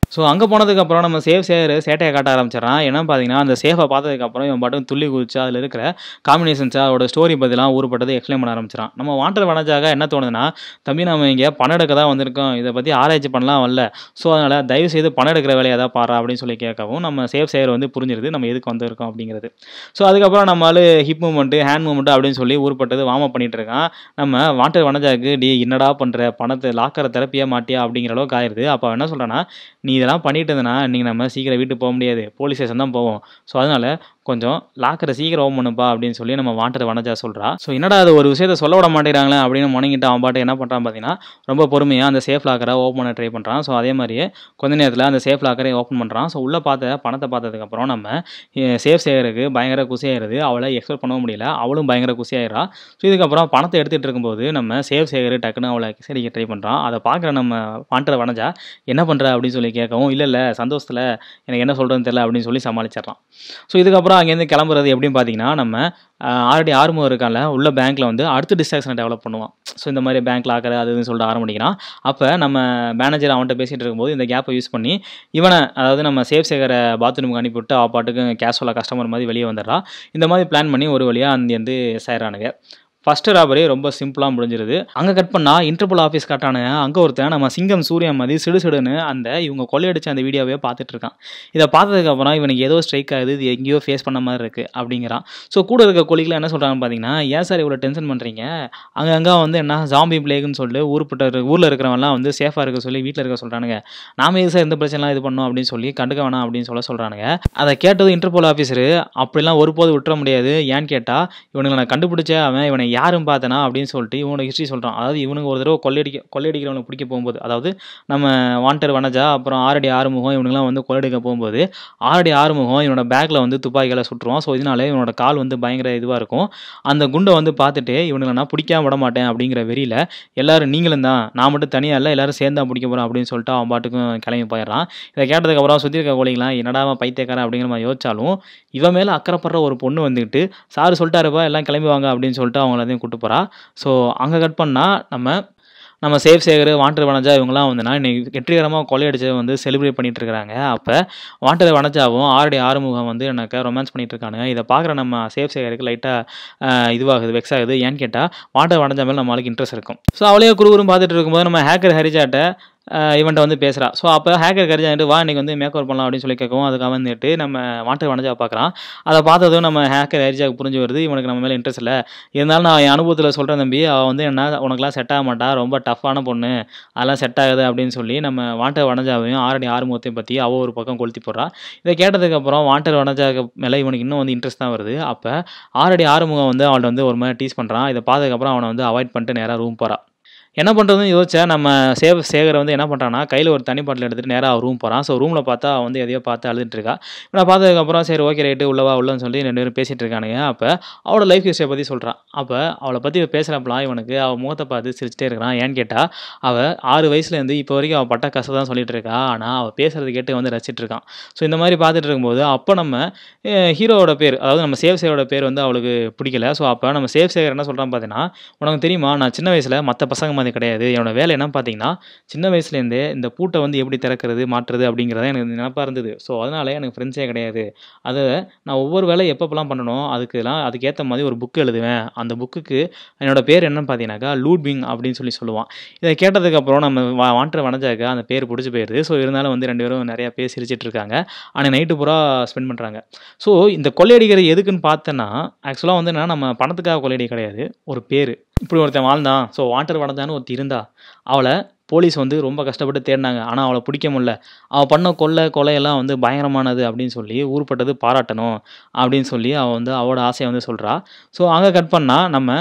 Speaker 1: ஸோ அங்கே போனதுக்கப்புறம் நம்ம சேஃப் சேர் சேட்டையை காட்ட ஆரம்பிச்சிடறான் ஏன்னா பார்த்தீங்கன்னா அந்த சேஃபை பார்த்ததுக்கப்புறம் இவன் பாட்டும் துள்ளி குதிச்சு அதில் இருக்கிற காம்பினேஷன்ஸ் அதோட ஸ்டோரி பற்றிலாம் ஊருப்பட்டது எக்ஸ்பிளைன் பண்ண ஆரம்பிச்சிடான் நம்ம வாண்டர் வனஜாக என்ன தோணுதுன்னா தம்பி நம்ம இங்கே பணம் எடுக்க தான் வந்திருக்கோம் இதை பற்றி ஆராய்ச்சி பண்ணலாம் வரல ஸோ அதனால் தயவு செய்து பணம் எடுக்கிற வேலையை தான் பாரா அப்படின்னு சொல்லி கேட்கவும் நம்ம சேஃப் சேர் வந்து புரிஞ்சிருது நம்ம எதுக்கு வந்திருக்கோம் அப்படிங்கிறது ஸோ அதுக்கப்புறம் நம்மளால ஹிப் மூமெண்ட்டு ஹேண்ட் மூமெண்ட்டு அப்படின்னு சொல்லி ஊருப்பட்டது வார்ம் அப் பண்ணிட்டு இருக்கான் நம்ம வாண்டர் வனஜாக்கு டி என்னடா பண்ணுற பணத்தை லாக்கரை திறப்பியா மாட்டியா அப்படிங்கிற அளவுக்கு ஆயிருது அப்போ அவன் என்ன சொல்கிறான்னா நீ இதெல்லாம் பண்ணிட்டு இருந்தனா நீங்கள் நம்ம சீக்கிரம் வீட்டுக்கு போக முடியாது போலீஸ் ஸ்டேஷன் தான் போவோம் ஸோ அதனால் கொஞ்சம் லாக்கரை சீக்கிரம் ஓம் பண்ணுப்பா அப்படின்னு சொல்லி நம்ம வாண்டர் வனஜா சொல்கிறா ஸோ என்னடா அது ஒரு விஷயத்த சொல்ல விட மாட்டேங்கிறாங்களே அப்படின்னு முணங்கிட்டு அவன் பாட்டு என்ன பண்ணுறான் பார்த்தீங்கன்னா ரொம்ப பொறுமையாக அந்த சேஃப் லாக்கரை ஓப்பன் பண்ண ட்ரை பண்ணுறான் ஸோ அதே மாதிரியே கொஞ்ச நேரத்தில் அந்த சேஃப் லாக்கரை ஓப்பன் பண்ணுறான் ஸோ உள்ளே பார்த்த பணத்தை பார்த்ததுக்கப்புறம் நம்ம சேஃப் செய்யறதுக்கு பயங்கர குசியாயிருது அவளை எக்ஸ்பெக்ட் பண்ணவும் முடியல அவளும் பயங்கர குசியாயிரா ஸோ இதுக்கப்புறம் பணத்தை எடுத்துகிட்டு இருக்கும்போது நம்ம சேவ் சேகர் டக்குன்னு அவளை கிசடிக்க ட்ரை பண்ணுறான் அதை பார்க்குற நம்ம வாண்டர் வனஜா என்ன பண்ணுற அப்படின்னு சொல்லி கேட்கவும் இல்லை இல்லை சந்தோஷத்தில் எனக்கு என்ன சொல்கிறதுன்னு தெரியல அப்படின்னு சொல்லி சமாளிச்சிடறான் ஸோ இதுக்கப்புறம் அங்கேருந்து கிளம்புறது எப்படின்னு பார்த்தீங்கன்னா நம்ம ஆல்ரெடி ஆர்மோ இருக்கான்ல உள்ள பேங்க்கில் வந்து அடுத்த டிஸ்ட்ராக்ஷனை டெவலப் பண்ணுவான் ஸோ இந்த மாதிரி பேங்க் லாக்கர் அது இதுன்னு சொல்லிட்டு ஆரம்பிக்கிறான் அப்போ நம்ம மேனேஜர் அவன்கிட்ட பேசிகிட்டு இருக்கும்போது இந்த கேப்பை யூஸ் பண்ணி இவனை அதாவது நம்ம சேஃப் சேகரை பாத்ரூமுக்கு அனுப்பிவிட்டு அவ பாட்டுக்கு கேஷுவலாக கஸ்டமர் மாதிரி வெளியே வந்துடுறா இந்த மாதிரி பிளான் பண்ணி ஒரு வழியாக அங்கேருந்து சேரானுங்க ஃபஸ்ட்டு ராபரி ரொம்ப சிம்பிளாக முடிஞ்சிருது அங்கே கட் பண்ணால் இன்டர்போல் ஆஃபீஸ் கட்டானுங்க அங்கே ஒருத்தன் நம்ம சிங்கம் சூர்யா மாதிரி சிடு சிடுன்னு அந்த இவங்க கொள்ளையடிச்ச அந்த வீடியோவே பார்த்துட்டு இருக்கான் இதை பார்த்ததுக்கப்புறம் இவனுக்கு ஏதோ ஸ்ட்ரைக் ஆகுது இது எங்கேயோ ஃபேஸ் பண்ண மாதிரி இருக்குது அப்படிங்கிறான் ஸோ கூட இருக்க கொலிகளை என்ன சொல்கிறாங்கன்னு பார்த்தீங்கன்னா ஏன் சார் இவ்வளோ டென்ஷன் பண்ணுறீங்க அங்கங்கே வந்து என்ன ஜாம்பி பிளேக்குன்னு சொல்லிட்டு ஊர்பட்ட ஊரில் இருக்கிறவன்லாம் வந்து சேஃபாக இருக்க சொல்லி வீட்டில் இருக்க சொல்கிறானுங்க நாம எது சார் எந்த பிரச்சனைலாம் இது பண்ணோம் அப்படின்னு சொல்லி கண்டுக்க வேணாம் அப்படின்னு சொல்ல சொல்கிறானுங்க அதை கேட்டது இன்டர்போல் ஆஃபீஸரு அப்படிலாம் ஒருபோது விட்டுற முடியாது ஏன்னு கேட்டால் இவனுங்களை நான் கண்டுபிடிச்ச அவன் இவனை யாரும் பார்த்தனா அப்படின்னு சொல்லிட்டு இவனோட ஹிஸ்ட்ரி சொல்கிறான் அதாவது இவனுக்கு ஒரு தடவை கொள்ளையடிக்க கொள்ளையடிக்கிறவனுக்கு பிடிக்க போகும்போது அதாவது நம்ம வாண்டர் வனஜா அப்புறம் ஆரடி ஆறுமுகம் இவனுங்களாம் வந்து கொள்ளையடிக்க போகும்போது ஆரடி ஆறுமுகம் இவனோட பேக்கில் வந்து துப்பாக்கியால் சுட்டுருவான் ஸோ இதனால இவனோட கால் வந்து பயங்கர இதுவாக இருக்கும் அந்த குண்டை வந்து பார்த்துட்டு இவனுங்களை நான் பிடிக்காம விட மாட்டேன் அப்படிங்கிற வெறியில் எல்லாரும் நீங்களும் தான் நான் மட்டும் தனியாக இல்லை எல்லாரும் சேர்ந்து தான் பிடிக்க போகிறோம் அப்படின்னு சொல்லிட்டு அவன் பாட்டுக்கும் கிளம்பி போயிடுறான் இதை கேட்டதுக்கப்புறம் சுற்றி இருக்க கோழிங்களாம் என்னடா அவன் பைத்தியக்காரன் அப்படிங்கிற மாதிரி யோசிச்சாலும் இவன் மேலே அக்கறைப்படுற ஒரு பொண்ணு வந்துக்கிட்டு சார் சொல்லிட்டாருப்பா எல்லாம் கிளம்பி வாங்க அப்படின்னு சொல்லிட்டு அவங்க எல்லாத்தையும் கூட்டு போகிறா ஸோ அங்கே கட் பண்ணால் நம்ம நம்ம சேஃப் சேகர் வாண்டர் வனஜா இவங்கலாம் வந்துன்னா இன்னைக்கு வெற்றிகரமாக கொள்ளையடிச்சதை வந்து செலிப்ரேட் பண்ணிட்டு இருக்காங்க அப்போ வாண்டர் வனஜாவும் ஆல்ரெடி ஆறுமுகம் வந்து எனக்கு ரொமான்ஸ் பண்ணிட்டு இருக்கானுங்க இதை பார்க்குற நம்ம சேஃப் சேகருக்கு லைட்டாக இதுவாகுது வெக்ஸ் ஆகுது ஏன்னு கேட்டால் வாண்டர் வனஜா மேலே நம்மளுக்கு இன்ட்ரெஸ்ட் இருக்கும் ஸோ அவளையே குருகுரும் பார்த்துட்டு இருக்கும்போது நம்ம ஹேக்கர் ஹரிஜாட்ட இவன்ட்ட வந்து பேசுகிறா ஸோ அப்போ ஹேக்கர் கரிஜான்ட்டு வா இன்னைக்கு வந்து மேக் ஓவர் பண்ணலாம் அப்படின்னு சொல்லி கேட்கவும் அதுக்கு வந்துட்டு நம்ம வாண்டர் வனஜா பார்க்குறான் அதை பார்த்ததும் நம்ம ஹேக்கர் ஹரிஜாக்கு புரிஞ்சு வருது இவனுக்கு நம்ம மேலே இன்ட்ரெஸ்ட் இல்லை இருந்தாலும் நான் என் அனுபவத்தில் சொல்கிறேன் தம்பி அவள் வந்து என்ன உனக்குலாம் செட் ஆக மாட்டா ரொம்ப டஃப்பான பொண்ணு அதெல்லாம் செட் ஆகுது அப்படின்னு சொல்லி நம்ம வாண்டர் வனஜாவையும் ஆரடி ஆறுமுகத்தையும் பற்றி அவள் ஒரு பக்கம் கொளுத்தி போடுறா இதை கேட்டதுக்கப்புறம் வாண்டர் வனஜாக்கு மேலே இவனுக்கு இன்னும் வந்து இன்ட்ரெஸ்ட் தான் வருது அப்போ ஆரடி ஆறுமுகம் வந்து அவள்கிட்ட வந்து ஒரு மாதிரி டீஸ் பண்ணுறான் இதை பார்த்ததுக்கப்புறம் அவனை வந்து அவாய்ட் பண்ணிட்டு நேராக ரூம் போகிறான் என்ன பண்ணுறதுன்னு யோசிச்சா நம்ம சேவ் சேகர் வந்து என்ன பண்ணுறான்னா கையில் ஒரு தனி பாட்டில் எடுத்துகிட்டு நேராக ரூம் போகிறான் ஸோ ரூமில் பார்த்தா அவன் வந்து எதையோ பார்த்து அழுதுட்டு இருக்கா நான் பார்த்ததுக்கப்புறம் சரி ஓகே ரைட்டு உள்ளவா உள்ளன்னு சொல்லி ரெண்டு பேரும் பேசிகிட்டு இருக்கானுங்க அப்போ அவளோட லைஃப் ஹிஸ்டரியை பற்றி சொல்கிறான் அப்போ அவளை பற்றி பேசுகிறப்பலாம் இவனுக்கு அவள் முகத்தை பார்த்து சிரிச்சிட்டே இருக்கிறான் ஏன்னு கேட்டால் அவள் ஆறு வயசுலேருந்து இப்போ வரைக்கும் அவள் பட்ட கஷ்டம் தான் சொல்லிட்டு இருக்கா ஆனால் அவள் பேசுறது கேட்டு வந்து ரசிச்சிட்டு இருக்கான் ஸோ இந்த மாதிரி பார்த்துட்டு இருக்கும்போது அப்போ நம்ம ஹீரோவோட பேர் அதாவது நம்ம சேவ் சேகரோட பேர் வந்து அவளுக்கு பிடிக்கல ஸோ அப்போ நம்ம சேவ் சேகர் என்ன சொல்கிறான் பார்த்தீங்கன்னா உனக்கு தெரியுமா நான் சின்ன வயசில் மற்ற பசங்க மாதிரி கிடையாது என்னோட வேலை என்ன பார்த்தீங்கன்னா சின்ன வயசுலேருந்தே இந்த பூட்டை வந்து எப்படி திறக்கிறது மாற்றுறது அப்படிங்கிறத எனக்கு நினப்பாக இருந்தது ஸோ அதனால எனக்கு ஃப்ரெண்ட்ஸே கிடையாது அதை நான் ஒவ்வொரு வேலை எப்பப்பெல்லாம் பண்ணணும் அதுக்கெல்லாம் அதுக்கேற்ற மாதிரி ஒரு புக் எழுதுவேன் அந்த புக்குக்கு என்னோட பேர் என்னன்னு பார்த்தீங்கன்னாக்கா லூட்பிங் அப்படின்னு சொல்லி சொல்லுவான் இதை கேட்டதுக்கப்புறம் நம்ம வா வாண்டர் வனஜாக்க அந்த பேர் பிடிச்சி போயிடுது ஸோ இருந்தாலும் வந்து ரெண்டு பேரும் நிறையா பேர் சிரிச்சிட்டு இருக்காங்க ஆனால் நைட்டு பூரா ஸ்பெண்ட் பண்ணுறாங்க ஸோ இந்த கொள்ளையடிக்கிறது எதுக்குன்னு பார்த்தோன்னா ஆக்சுவலாக வந்து என்னன்னா நம்ம பணத்துக்காக கொள்ளையடி கிடையாது ஒரு பேர் இப்படி ஒருத்தன் வாழ்ந்தான் ஸோ வாண்டர் வனஜான்னு ஒருத்தி இருந்தா அவளை போலீஸ் வந்து ரொம்ப கஷ்டப்பட்டு தேடினாங்க ஆனால் அவளை பிடிக்க முடியல அவள் பண்ண கொள்ளை கொலையெல்லாம் வந்து பயங்கரமானது அப்படின்னு சொல்லி ஊர்பட்டது பாராட்டணும் அப்படின்னு சொல்லி அவள் வந்து அவளோட ஆசையை வந்து சொல்கிறா ஸோ அங்கே கட் பண்ணால் நம்ம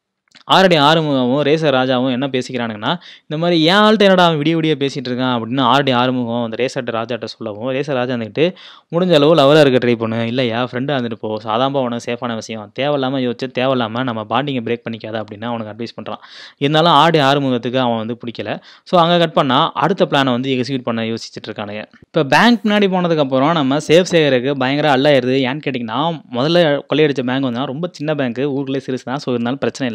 Speaker 1: ஆரடி ஆறுமுகமும் ரேசர் ராஜாவும் என்ன பேசிக்கிறானுங்கன்னா இந்த மாதிரி ஏன் ஆள்கிட்ட என்னடா அவன் விடிய விடிய பேசிகிட்டு இருக்கான் அப்படின்னு ஆரடி ஆறுமுகம் அந்த ரேசர்ட்ட ராஜாட்ட சொல்லவும் ரேசர் ராஜா வந்துட்டு முடிஞ்ச அளவு லவராக இருக்க ட்ரை பண்ணு இல்லையா ஃப்ரெண்டாக இருந்துட்டு போ சாதாரண உனக்கு சேஃபான விஷயம் தேவையில்லாமல் யோசிச்சு தேவையில்லாமல் நம்ம பாண்டிங்கை பிரேக் பண்ணிக்காத அப்படின்னு அவனுக்கு அட்வைஸ் பண்ணுறான் இருந்தாலும் ஆடி ஆறுமுகத்துக்கு அவன் வந்து பிடிக்கல ஸோ அங்கே கட் பண்ணால் அடுத்த பிளானை வந்து எக்ஸிக்யூட் பண்ண யோசிச்சுட்டு இருக்கானுங்க இப்போ பேங்க் முன்னாடி போனதுக்கப்புறம் நம்ம சேஃப் சேகருக்கு பயங்கர அல்லாயிருது ஏன்னு கேட்டிங்கன்னா முதல்ல கொள்ளையடிச்ச பேங்க் வந்து ரொம்ப சின்ன பேங்க் ஊருக்குள்ளே சிறுசு தான் ஸோ இருந்தாலும் பிரச்சனை இல்லை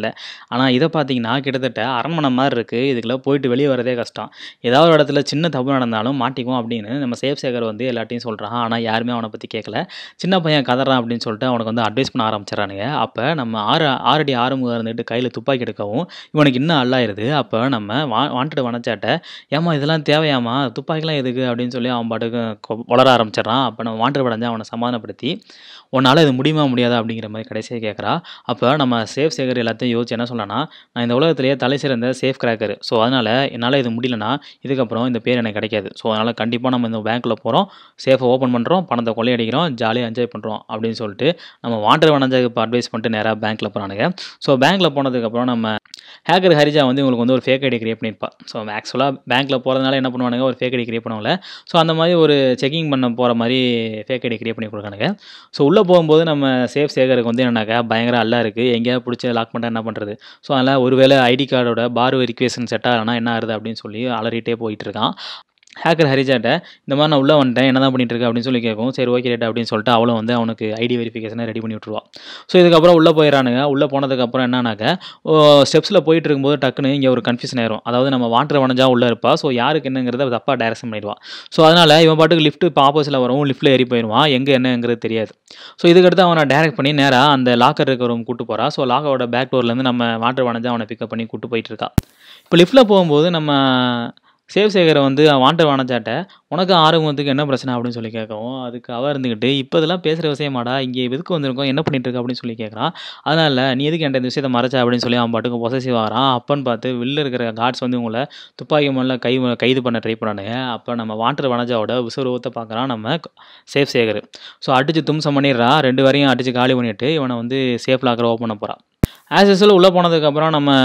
Speaker 1: ஆனா இத பார்த்தீங்கன்னா, கிட்டத்தட்ட அரண்மனை மாரி இருக்கு. இதுக்குள்ள போயிட்டு வெளிய வரதே கஷ்டம். ஏதாவது ஒரு இடத்துல சின்ன தப்பு நடந்தாலும் மாட்டிக்குவோம் அப்படின்னு நம்ம சேஃப் சேகர் வந்து எல்லார்ட்டயும் சொல்றான். ஆனா யாருமே அவன பத்தி கேட்கல. சின்ன பையன் கதறான் அப்படின்னு சொல்லிட்டு அவனுக்கு வந்து அட்வைஸ் பண்ண ஆரம்பிச்சுடுறானுங்க. அப்ப நம்ம ஆறு ஆறடி ஆறுமுகம் இருந்துட்டு கையில துப்பாக்கி எடுக்கவும், இவனுக்கு இன்னும் அல்லாயிருது. அப்ப நம்ம வா வாண்டட் வனஜாட்ட, "ஏம்மா இதெல்லாம் தேவையாம்மா? துப்பாக்கிலாம் எதுக்கு?" அப்படின்னு சொல்லி அவன் பாட்டுக்கு கொ ஒளர ஆரம்பிச்சுடுறான். அப்ப நம்ம வாண்டட் வனஜா அவன சமாதானப்படுத்தி, "உன்னால இது முடியுமா? முடியாதா?" அப்படிங்கிற மாரி கடைசியா கேட்கறா. அப்ப நம்ம சேஃப் சேகர் எல்லாத்தையும் யோசிச்சு என்ன சொல்றான்னா, "நான் இந்த உலகத்திலேயே தலை சிறந்த சேஃப் கிராக்கர். ஸோ அதனால என்னால இது முடியலன்னா, இதுக்கப்புறம் இந்த பேர் எனக்கு கிடைக்காது. ஸோ அதனால கண்டிப்பா நம்ம இந்த பேங்க்குள்ள போறோம். சேஃப ஓப்பன் பண்றோம். பணத்த கொள்ளையடிக்கிறோம். ஜாலியா என்ஜாய் பண்றோம்." அப்படின்னு சொல்லிட்டு நம்ம வாண்டட் வனஜாக்கு இப்ப அட்வைஸ் பண்ணிட்டு நேரா பேங்க்ல போறானுங்க. ஸோ பேங்க்ல போனதுக்கப்புறம் நம்ம ஹேக்கர் ஹரிஜா வந்து இவங்களுக்கு வந்து ஒரு ஃபேக் ஐடி கிரியேட் பண்ணியிருப்பா. ஸோ ஆக்சுவலா பேங்க்ல போறதுனால என்ன பண்ணுவானுங்க, ஒரு ஃபேக் ஐடி கிரியேட் பண்ணுவாங்கல்ல. ஸோ அந்த மாரி ஒரு செக்கிங் பண்ண போற மாரி ஃபேக் ஐடி கிரியேட் பண்ணி குடுக்குறானுங்க. ஸோ உள்ள போகும்போது நம்ம சேஃப் சேகருக்கு வந்து என்னன்னாக்கா, பயங்கர அல்லா இருக்கு. எங்கேயாவது புடிச்சு லாக் பண்ணிட்டா என்ன பண்றது? ஸோ அதனால ஒருவேள ஐடி கார்டோட பார் வெரிஃபிகேஷன் செட் ஆகலன்னா என்ன ஆகுறது? அப்படின்னு சொல்லி அலறிட்டே போயிட்டு இருக்கான். ஹேக்கர் ஹரிஜாட்ட, "இந்த மாரி நான் உள்ள வந்துட்டேன். என்னதான் பண்ணிட்டு இருக்க?" அப்படின்னு சொல்லி கேட்கவும், "சரி ஓகே ரைட்" அப்படின்னு சொல்லிட்டு அவளும் வந்து அவனுக்கு ஐடி வெரிஃபிகேஷன ரெடி பண்ணி விட்டுருவா. ஸோ இதுக்கப்புறம் உள்ள போயிறானுங்க. உள்ள போனதுக்கப்புறம் என்னன்னாக்கா, ஓ ஸ்டெப்ஸ்ல போயிட்டு இருக்கும்போது டக்குனு இங்க ஒரு கன்ஃப்யூஷன் ஆயிரும். அதாவது நம்ம வாண்டட் வனஜா உள்ள இருப்பா. ஸோ யாருக்கு என்னங்கிறத தப்பா டைரக்ஷன் பண்ணிடுவா. ஸோ அதனால இவன் பாட்டுக்கு லிஃப்ட் இப்ப ஆப்போசிட்ல வரவும் லிஃப்ட்ல ஏறி போயிருவான். எங்க என்னங்கிறது தெரியாது. ஸோ இதுக்கடுத்து அவன டைரக்ட் பண்ணி நேரா அந்த லாக்கர் இருக்க ரூம் கூட்டு போறா. ஸோ லாக்கரோட பேக் டோர்லேருந்து நம்ம வாண்டட் வனஜா அவன பிக்கப் பண்ணி கூட்டு போயிட்டு இருக்கா. இப்ப லிஃப்ட்ல போகும்போது நம்ம சேஃப் சேகர் வந்து வாண்டட் வனஜாட்ட, "உனக்கும் ஆறுமுகத்துக்கும் என்ன பிரச்சனை?" அப்படின்னு சொல்லி கேட்கவும், அதுக்கு அவ இருந்துகிட்டு, "இப்ப இதெல்லாம் பேசுற விஷயமாடா? இங்க எதுக்கு வந்திருக்கோம்? என்ன பண்ணிட்டு இருக்க?" அப்படின்னு சொல்லி கேட்கறா. அதனால, "நீ எதுக்கு என்ட்ட இந்த விஷயத்த மறைச்ச?" அப்படின்னு சொல்லி அவன் பாட்டுக்கு பொசசிவ் ஆகுறான். அப்பன்னு பார்த்து வெளில இருக்கிற கார்ட்ஸ் வந்து இவங்கள துப்பாக்கி முனையில கை கைது பண்ண ட்ரை பண்ணானுங்க. அப்ப நம்ம வாண்டட் வனஜாவோட விஸ்வரூபத்த பார்க்குறான் நம்ம சேஃப் சேகர். ஸோ அடிச்சு தும்சம் பண்ணிடுறான். 2 பேரையும் அடிச்சு காலி பண்ணிட்டு, இவன வந்து சேஃப் லாக்கர ஓப்பன் பண்ண போறான். ஆஸ் யூசுவல் உள்ள போனதுக்கப்புறம் நம்ம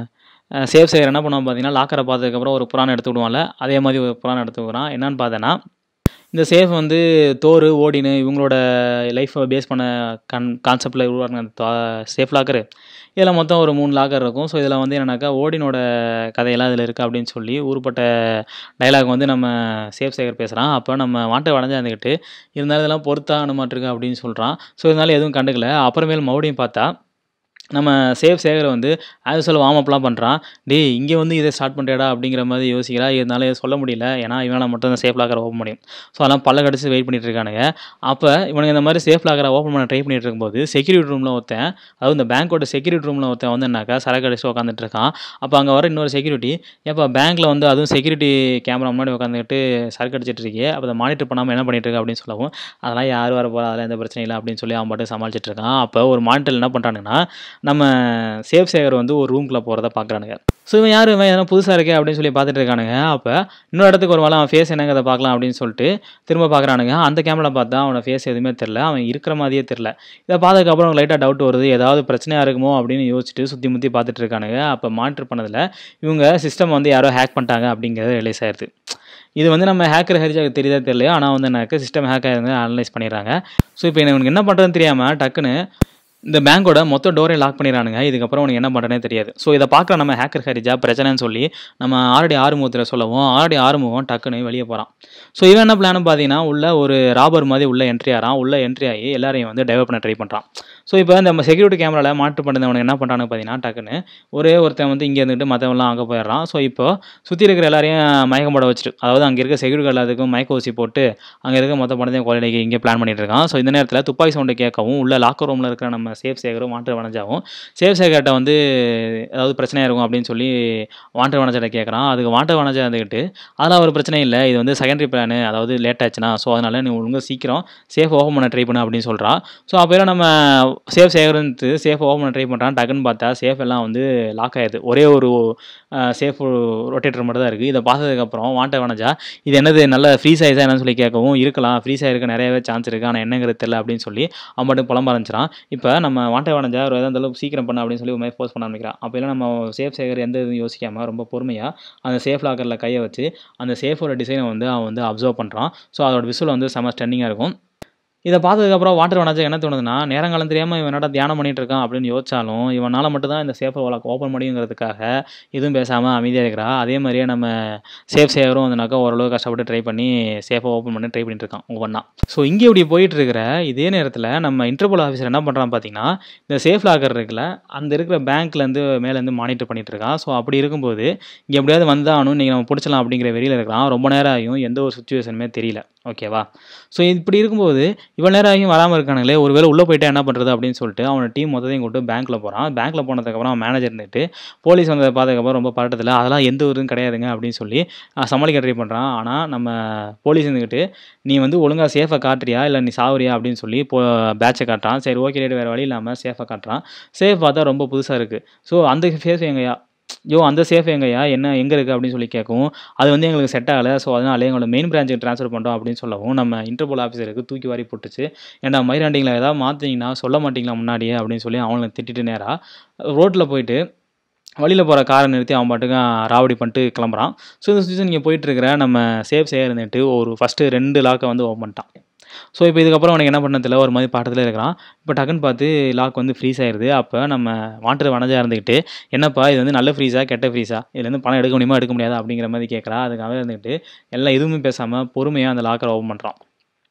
Speaker 1: அ சேஃப் சேகர் என்ன பண்ணுவான் பார்த்தீங்கன்னா, லாக்கர பார்த்ததுக்கப்புறம் ஒரு புராணம் எடுத்து விடுவான்ல, அதே மாரி ஒரு புராணம் எடுத்துக்கிறான். என்னன்னு பார்த்தேன்னா, இந்த சேஃப் வந்து தோரு, ஓடின் இவங்களோட லைஃப்ப பேஸ் பண்ண கன் கான்செப்ட்ல உருவாக்குன த சேஃப் லாக்கரு. இதில மொத்தம் ஒரு 3 லாக்கர் இருக்கும். ஸோ இதில வந்து என்னன்னாக்கா, ஓடினோட கதையெல்லாம் இதில இருக்கு அப்படின்னு சொல்லி ஊருப்பட்ட டயலாக் வந்து நம்ம சேஃப் சேகர் பேசுறான். அப்ப நம்ம வாண்டட் வனஜா இருந்துகிட்டு, "இருந்தாலும் இதெல்லாம் பொறுத்தா அனுமாட்டிருக்கு" அப்படின்னு சொல்றான். ஸோ இருந்தாலும் எதுவும் கண்டுக்கல. அப்புறமேல் மறுபடியும் பார்த்தா, நம்ம சேஃப் சேகர் வந்து ஆஸ் யூசுவல் வார்ம் அப்லாம் பண்றான். "டேய் இங்க வந்து இத ஸ்டார்ட் பண்றியாடா?" அப்படிங்கிற மாரி யோசிக்கிறா. இருந்தாலும் எதுவும் சொல்ல முடியல. ஏன்னா இவனால மட்டும் தான் சேஃப் லாக்கர ஓப்பன் முடியும். ஸோ அதெல்லாம் பல்ல கடிச்சு வெயிட் பண்ணிட்டு இருக்கானுங்க. அப்ப இவனுங்க இந்த மாரி சேஃப் லாக்கர ஓப்பன் பண்ண ட்ரை பண்ணிட்டு இருக்கும்போது, செக்யூரிட்டி ரூம்ல ஒருத்தன், அதாவது இந்த பேங்கோட செக்யூரிட்டி ரூம்ல ஒருத்தன் வந்து என்னாக்கா, சரக்கு அடிச்சுட்டு உட்காந்துட்டு இருக்கான். அப்ப அங்க வர இன்னொரு செக்யூரிட்டி, "ஏப்பா பேங்க்ல வந்து அதுவும் செக்யூரிட்டி கேமரா முன்னாடி உட்காந்துக்கிட்டு சரக்கு அடிச்சிட்டு இருக்கியே, அப்ப அத மானிட்டர் பண்ணாம என்ன பண்ணிட்டு இருக்க?" அப்படின்னு சொல்லவும், "அதெல்லாம் யார் வரப்போறா? அதெல்லாம் எந்த பிரச்சனையும் இல்ல" அப்படின்னு சொல்லி அவன் பாட்டுக்கு சமாளிச்சுட்டு இருக்கான். அப்ப ஒரு மானிட்டர்ல என்ன பண்றானுங்கன்னா, நம்ம சேஃப் சேகர் வந்து ஒரு ரூம்குள்ள போறத பார்க்குறானுங்க. ஸோ இவன் யாரு இவன்? எதனா புதுசா இருக்கே அப்படின்னு சொல்லி பார்த்துட்டு இருக்கானுங்க. அப்ப இன்னொரு இடத்துக்கு ஒரு வேள அவன் ஃபேஸ் என்னங்கிறத பார்க்கலாம் அப்படின்னு சொல்லிட்டு திரும்ப பார்க்குறானுங்க. அந்த கேமரால பார்த்தா அவன ஃபேஸ் எதுவுமே தெரியல. அவன் இருக்கிற மாரியே தெரியல. இத பார்த்ததுக்கப்புறம் லைட்டா டவுட் வருது. ஏதாவது பிரச்சனையா இருக்குமோ அப்படின்னு யோசிச்சுட்டு சுத்தி முத்தி பார்த்துட்டு இருக்கானுங்க. அப்ப மானிட்டர் பண்ணதுல இவங்க சிஸ்டம் வந்து யாரோ ஹேக் பண்ணிட்டாங்க அப்படிங்கிறது ரியலைஸ் ஆயிருது. இது வந்து நம்ம ஹேக்கர் ஹரிஜாக்கு தெரியுதா தெரியலையோ, ஆனா வந்து என்னாக்கு சிஸ்டம் ஹேக் ஆயிருந்தத அனலைஸ் பண்ணிடுறாங்க. ஸோ இப்ப இவனுக்கு என்ன பண்றதுன்னு தெரியாம டக்குனு இந்த பேங்கோட மொத்த டோரையும் லாக் பண்ணிடுறானுங்க. இதுக்கப்புறம் அவனுக்கு என்ன பண்றதுன்னே தெரியாது. ஸோ இத பார்க்குற நம்ம ஹேக்கர் ஹரிஜா பிரச்சனைன்னு சொல்லி நம்ம ஆறடி ஆறுமுகத்தில சொல்லவும், ஆறடி ஆறுமுகம் டக்குனு வெளிய போறான். ஸோ இவன் என்ன பிளான்னு பார்த்தீங்கன்னா, உள்ள ஒரு ராபர் மாரி உள்ள என்ட்ரி ஆகுறான். உள்ள என்ட்ரி ஆகி எல்லாரையும் வந்து டைவர்ட் பண்ண ட்ரை பண்றான். ஸோ இப்ப நம்ம செக்யூரிட்டி கேமரால மானிட்டர் பண்ணிருந்தவனுங்க என்ன பண்றானுங்க பார்த்தீங்கன்னா, டக்குனு ஒரே ஒருத்தன் வந்து இங்க இருந்துட்டு மத்தவன்லாம் அங்க போயிடுறான். ஸோ இப்போ சுத்தி இருக்கிற எல்லாரையும் மயக்கம் போட வச்சுட்டு, அதாவது அங்க இருக்க செக்யூரிட்டி எல்லாத்துக்கும் மயக்க ஊசி போட்டு, அங்க இருக்க மொத்த பணத்தையும் கொள்ளையடிக்க இங்க பிளான் பண்ணிட்டு இருக்கான். ஸோ இந்த நேரத்தில துப்பாக்கி சவுண்ட் கேட்கவும், உள்ள லாக்கர் ரூம்ல இருக்கிற நம்ம சேஃப் சேகரும், வாண்டட் வனஜாவும் சேஃப் சேகர்ட்ட வந்து ஏதாவது பிரச்சனையா இருக்கும் அப்படின்னு சொல்லி வாண்டட் வனஜாட்ட கேட்குறான். அதுக்கு வாண்டட் வனஜா இருந்துகிட்டு, "அதெல்லாம் ஒரு பிரச்சனையும் இல்ல. இது வந்து செகண்டரி பிளானு. அதாவது லேட் ஆச்சுன்னா, ஸோ அதனால நீ ஒழுங்கா சீக்கிரம் சேஃப் ஓப்பன் பண்ண ட்ரை பண்ணு" அப்படின்னு சொல்றா. ஸோ அப்பயும் நம்ம சேஃப் சேகர் வந்துட்டு சேஃப் ஓப்பன் பண்ண ட்ரை பண்றான். டக்குன்னு பார்த்தா சேஃப் எல்லாம் வந்து லாக் ஆயிருது. ஒரே ஒரு அ சேஃப் ரொட்டேட்டர் மட்டும் தான் இருக்கு. இத பார்த்ததுக்கப்புறம் வாண்டட் வனஜா, "இது என்னது நல்லா ஃப்ரீஸ் ஆயிருச்சா என்னன்னு?" சொல்லி கேட்கவும், "இருக்கலாம். ஃப்ரீஸ் ஆயிருக்க நெறையவே சான்ஸ் இருக்கு. ஆனா என்னங்கிறது தெரியல" அப்படின்னு சொல்லி அவன் பாட்டுக்கு புலம்ப ஆரம்பிச்சுறான். இப்ப நம்ம வாண்டட் வனஜா எதா இருந்தாலும் சீக்கிரம் பண்ணு அப்படின்னு சொல்லி ஒரு மாரி ஃபோர்ஸ் பண்ண ஆரம்பிக்கிறான். அப்பல்லாம் நம்ம சேஃப் சேகர் எந்த இதுவும் யோசிக்காம ரொம்ப பொறுமையா அந்த சேஃப் லாக்கர்ல கைய வச்சு, அந்த சேஃபோட டிசைன வந்து அவன் வந்து அப்சர்வ் பண்றான். ஸோ அதோட விசுவல் வந்து செம்ம ஸ்டன்னிங்கா இருக்கும். இதை பார்த்ததுக்கப்புறம் வாட்டர் வனஜா என்ன தோணுதுன்னா நேரங்காலம் தெரியாமல் இவன் என்னடா தியானம் பண்ணிட்டு இருக்கான் அப்படின்னு யோசிச்சாலும் இவனால் மட்டும் தான் இந்த சேஃபை ஓப்பன் முடியுங்கிறதுக்காக எதுவும் பேசாமல் அமைதியாக இருக்கிறா அதே மாதிரியே நம்ம சேஃப் சேவரும் வந்துனாக்கா ஓரளவு கஷ்டப்பட்டு ட்ரை பண்ணி சேஃபாக ஓப்பன் பண்ணி ட்ரை பண்ணிட்டு இருக்கான் ஒவ்வொன்றா ஸோ இங்கே இப்படி போயிட்டு இருக்கிற இதே நேரத்தில் நம்ம இன்டர்போல் ஆஃபீஸர் என்ன பண்ணுறான் பார்த்தீங்கன்னா இந்த சேஃப் லாக்கர் இருக்குல்ல அந்த இருக்கிற பேங்க்லேருந்து மேலேருந்து மானிட்டர் பண்ணிட்டு இருக்கான் ஸோ அப்படி இருக்கும்போது இங்கே எப்படியாவது வந்தாகணும் நீங்கள் நம்ம பிடிச்சலாம் அப்படிங்கிற வெறியில் இருக்கிறான் ரொம்ப நேரம் ஆகியும் எந்த ஒரு சுச்சுவேஷனுமே தெரியல ஓகேவா ஸோ இப்படி இருக்கும்போது இவ்வளோ நேரம் ஆகியும் வராமல் இருக்கானுங்களே ஒருவேளை உள்ளே போயிட்டா என்ன பண்ணுறது அப்படின்னு சொல்லிட்டு அவனை டீம் மொத்தத்தையும் கூட்டு பேங்க்கில் போகிறான் பேங்க்கில் போனதுக்கப்புறம் அவன் மேனேஜர் இருந்துட்டு போலீஸ் வந்ததை பார்த்ததுக்கப்புறம் ரொம்ப பதட்டத்தில் அதெல்லாம் எந்த ஊரும் கிடையாதுங்க அப்படின்னு சொல்லி அஹ், சமாளிக்க ட்ரை பண்ணுறான் ஆனால் நம்ம போலீஸ் இருந்துக்கிட்டு நீ வந்து ஒழுங்காக சேஃபை காட்டுறியா இல்லை நீ சாவுறியா அப்படின்னு சொல்லி போ பேட்சை காட்டுறான் சரி ஓகே ரேட் வேறு வழி இல்லாமல் சேஃபை காட்டுறான் சேஃப் பார்த்தா ரொம்ப புதுசாக இருக்குது ஸோ அந்த சேஃப் எங்கயா யோ அந்த சேஃப் எங்கயா என்ன எங்கே இருக்குது அப்படின்னு சொல்லி கேட்கவும் அது வந்து எங்களுக்கு செட் ஆகலை ஸோ அதனால எங்களோட மெயின் பிரான்ச்சுக்கு ட்ரான்ஸ்ஃபர் பண்ணுறோம் அப்படின்னு சொல்லவும் நம்ம இன்டர்போல் ஆஃபீஸருக்கு தூக்கி வாரி போட்டுச்சு ஏன்டா மயிராண்டிங்களை ஏதாவது மாற்றிங்கன்னா சொல்ல மாட்டீங்களா முன்னாடியே அப்படின்னு சொல்லி அவனை திட்டிட்டு நேராக ரோட்டில் போயிட்டு வழியில் போகிற காரை நிறுத்தி அவன் பாட்டுக்கு ராவடி பண்ணிட்டு கிளம்புறான் ஸோ இந்த சுச்சுவேஷன் நீங்கள் போயிட்டு இருக்கிற நம்ம சேஃப் செய்ய இருந்துட்டு ஒரு ஃபஸ்ட்டு ரெண்டு லாக்கை வந்து ஓப்பன் பண்ணிட்டான் ஸோ இப்போ இதுக்கப்புறம் அவனுக்கு என்ன பண்ணதில்ல ஒரு மாதிரி பாட்டத்தில் இருக்கிறான் இப்போ டக்குன்னு பார்த்து லாக் வந்து ஃப்ரீஸ் ஆயிடுது அப்போ நம்ம வாண்டர் வனஜா இருந்துக்கிட்டு என்னப்பா இது வந்து நல்ல ஃப்ரீஸா கெட்ட ஃப்ரீஸா இதுலேருந்து பணம் எடுக்க முடியுமா எடுக்க முடியாதா அப்படிங்கிற மாதிரி கேட்குறா அதுக்காக இருந்துக்கிட்டு எல்லாம் எதுவுமே பேசாமல் பொறுமையாக அந்த லாக்கரை ஓப்பன் பண்ணுறான்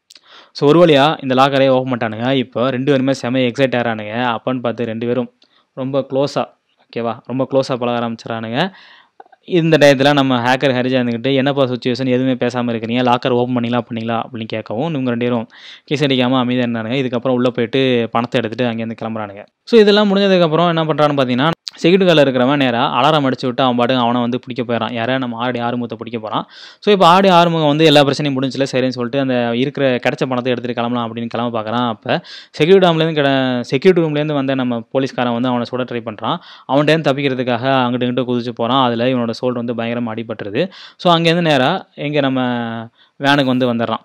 Speaker 1: ஸோ ஒரு வழியாக இந்த லாக்கரே ஓப்பன் பண்ணிட்டானுங்க இப்போ ரெண்டு பேருமே செம எக்ஸைட் ஆகிறானுங்க அப்போன்னு பார்த்து ரெண்டு பேரும் ரொம்ப க்ளோஸாக ஓகேவா ரொம்ப க்ளோஸாக பழக ஆரம்பிச்சிடறானுங்க இந்த டயத்தில் நம்ம ஹேக்கர் ஹரிஜா இருந்துக்கிட்டு என்னப்பா சுச்சுவேஷன் எதுவுமே பேசாமல் இருக்கிறீங்க லாக்கர் ஓப்பன் பண்ணிங்களா பண்ணிங்களா அப்படின்னு கேட்கவும் இவங்க ரெண்டு பேரும் கேஸ் அடிக்காமல் அமைதியாக இருந்தானுங்க இதுக்கப்புறம் உள்ளே போயிட்டு பணத்தை எடுத்துகிட்டு அங்கேருந்து கிளம்புறானுங்க ஸோ இதெல்லாம் முடிஞ்சதுக்கப்புறம் என்ன பண்ணுறான்னு பார்த்தீங்கன்னா செக்யூரிட்டி காலில் இருக்கிறவன் நேராக அலாரம் அடிச்சு விட்டு அவன் பாட்டுக்கு அவனை வந்து பிடிக்க போயிடறான் யாரை நம்ம ஆடி ஆறுமுகத்தை பிடிக்க போகிறான் ஸோ இப்போ ஆடி ஆறுமுகம் வந்து எல்லா பிரச்சனையும் முடிஞ்சல சரின்னு சொல்லிட்டு அந்த இருக்கிற கிடைச்ச பணத்தை எடுத்துகிட்டு கிளம்பலாம் அப்படின்னு கிளம்ப பார்க்குறான் அப்போ செக்யூரிட்டி ரூம்லேருந்து கிட செக்யூரிட்டி ரூம்லேருந்து வந்த நம்ம போலீஸ்காரன் வந்து அவனை சுட ட்ரை பண்ணுறான் அவன்கிட்ட தப்பிக்கிறதுக்காக அங்கிட்டு இங்கிட்ட குதிச்சு போகிறான் அதில் இவனோட சோல்டு வந்து பயங்கரமாக அடிபட்டுருது ஸோ அங்கேருந்து நேராக எங்கே நம்ம வேனுக்கு வந்து வந்துடுறான்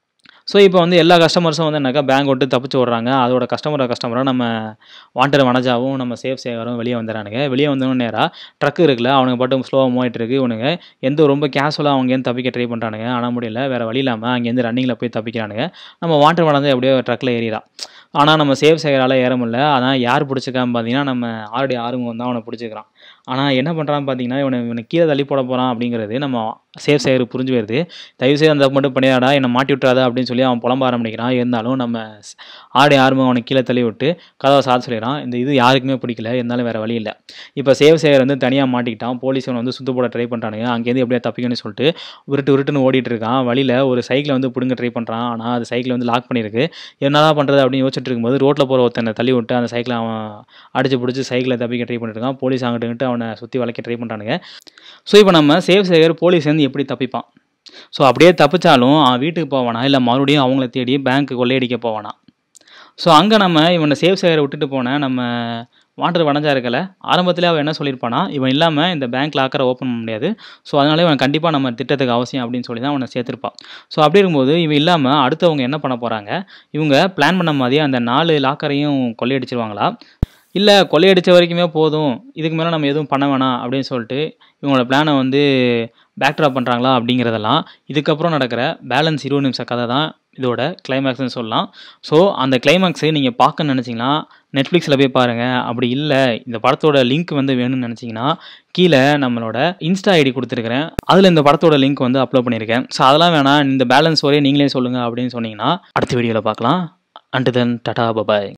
Speaker 1: ஸோ இப்போ வந்து எல்லா கஸ்டமர்ஸும் வந்து என்னக்கா பேங்க் விட்டு தப்பிச்சு விட்றாங்க அதோட கஸ்டமரை கஸ்டமராக நம்ம வாண்டர் வனஜாவும் நம்ம சேஃப் சேகரும் வெளியே வந்துடுறானுங்க வெளியே வந்தோடனே நேராக ட்ரக் இருக்குல்ல அவனுங்க பாட்டும் ஸ்லோவாக மூவிட்டு இருக்கு இவனுங்க எந்த ரொம்ப கேஷுவலாக அவங்க ஏன் தப்பிக்க ட்ரை பண்ணுறானுங்க ஆனால் முடியல வேறு வழி இல்லாமல் அங்கேருந்து ரன்னிங்கில் போய் தப்பிக்கிறானுங்க நம்ம வாண்டர் வனஜா எப்படியோ ட்ரக்கில் ஏறிடா ஆனால் நம்ம சேஃப் சேகரால் ஏற முடியல அதான் யார் பிடிச்சிருக்கான்னு பார்த்தீங்கன்னா நம்ம ஆல்ரெடி ஆறுமுகம் தான் அவனை பிடிச்சிக்கிறான் ஆனால் என்ன பண்ணுறான்னு பார்த்தீங்கன்னா இவனை இவனை கீழே தள்ளி போட போகிறான் அப்படிங்கிறது நம்ம சேஃப் சேகர் புரிஞ்சு வருது தயவுசெய்து அந்த மட்டும் பண்ணிடாடா என்னை மாட்டி விட்றாத அப்படின்னு சொல்லி அவன் புலம்ப ஆரம்பிக்கிறான் இருந்தாலும் நம்ம ஆடி ஆறுமுகம் அவனை கீழே தள்ளி விட்டு கதவை சாத்த சொல்லிடுறான் இந்த இது யாருக்குமே பிடிக்கல இருந்தாலும் வேறு வழி இல்லை இப்போ சேவ் சேகர் வந்து தனியாக மாட்டிக்கிட்டான் போலீஸ் அவனை வந்து சுத்து போட ட்ரை பண்ணுறானுங்க அங்கேருந்து எப்படியா தப்பிக்கணும்னு சொல்லிட்டு உருட்டு உருட்டுன்னு ஓடிட்டு இருக்கான் வழியில் ஒரு சைக்கிளை வந்து பிடுங்க ட்ரை பண்ணுறான் ஆனால் அது சைக்கிள் வந்து லாக் பண்ணியிருக்கு என்னதான் பண்ணுறது அப்படின்னு யோசிச்சுட்டு இருக்கும்போது ரோட்டில் போகிற ஒருத்தனை தள்ளி விட்டு அந்த சைக்கிளை அவன் அடிச்சு பிடிச்சி சைக்கிளை தப்பிக்க ட்ரை பண்ணிட்டு இருக்கான் போலீஸ் அங்கிட்டு இங்கிட்டு அவனை சுற்றி வளைக்க ட்ரை பண்ணுறானுங்க ஸோ இப்போ நம்ம சேவ் சேகர் போலீஸ் வந்து எப்படி தப்பிப்பான் ஸோ அப்படியே தப்பிச்சாலும் அவன் வீட்டுக்கு போவானா இல்லை மறுபடியும் அவங்கள தேடி பேங்க்கு கொள்ளையடிக்க போவானா ஸோ அங்கே நம்ம இவனை சேவ் சேகரை விட்டுட்டு போன நம்ம வாண்டர் வனஜா இருக்கல ஆரம்பத்தில் அவன் என்ன சொல்லியிருப்பானா இவன் இல்லாமல் இந்த பேங்க் லாக்கரை ஓப்பன் பண்ண முடியாது ஸோ அதனால இவன் கண்டிப்பாக நம்ம திட்டத்துக்கு அவசியம் அப்படின்னு சொல்லி தான் அவனை சேர்த்துருப்பான் ஸோ அப்படி இருக்கும்போது இவன் இல்லாமல் அடுத்தவங்க என்ன பண்ண போகிறாங்க இவங்க பிளான் பண்ண மாதிரியே அந்த நாலு லாக்கரையும் கொள்ளையடிச்சிருவாங்களா இல்லை கொள்ளையடிச்ச வரைக்குமே போதும் இதுக்கு மேலே நம்ம எதுவும் பண்ண வேணாம் அப்படின்னு சொல்லிட்டு இவங்களோட பிளானை வந்து பேக்ட்ராப் பண்ணுறாங்களா அப்படிங்கிறதெல்லாம் இதுக்கப்புறம் நடக்கிற பேலன்ஸ் இருபது நிமிஷ கதை தான் இதோட கிளைமேக்ஸ்னு சொல்லலாம் ஸோ அந்த கிளைமேக்ஸை நீங்கள் பார்க்க நினச்சிங்கன்னா நெட்ஃப்ளிக்ஸில் போய் பாருங்கள் அப்படி இல்லை இந்த படத்தோட லிங்க் வந்து வேணும்னு நினச்சிங்கன்னா கீழே நம்மளோட இன்ஸ்டா ஐடி கொடுத்துருக்கிறேன் அதில் இந்த படத்தோட லிங்க் வந்து அப்லோட் பண்ணியிருக்கேன் ஸோ அதெல்லாம் வேணாம் இந்த பேலன்ஸ் வரையும் நீங்களே சொல்லுங்கள் அப்படின்னு சொன்னீங்கன்னா அடுத்த வீடியோவில் பார்க்கலாம் அண்டு தென் டடா பபாய்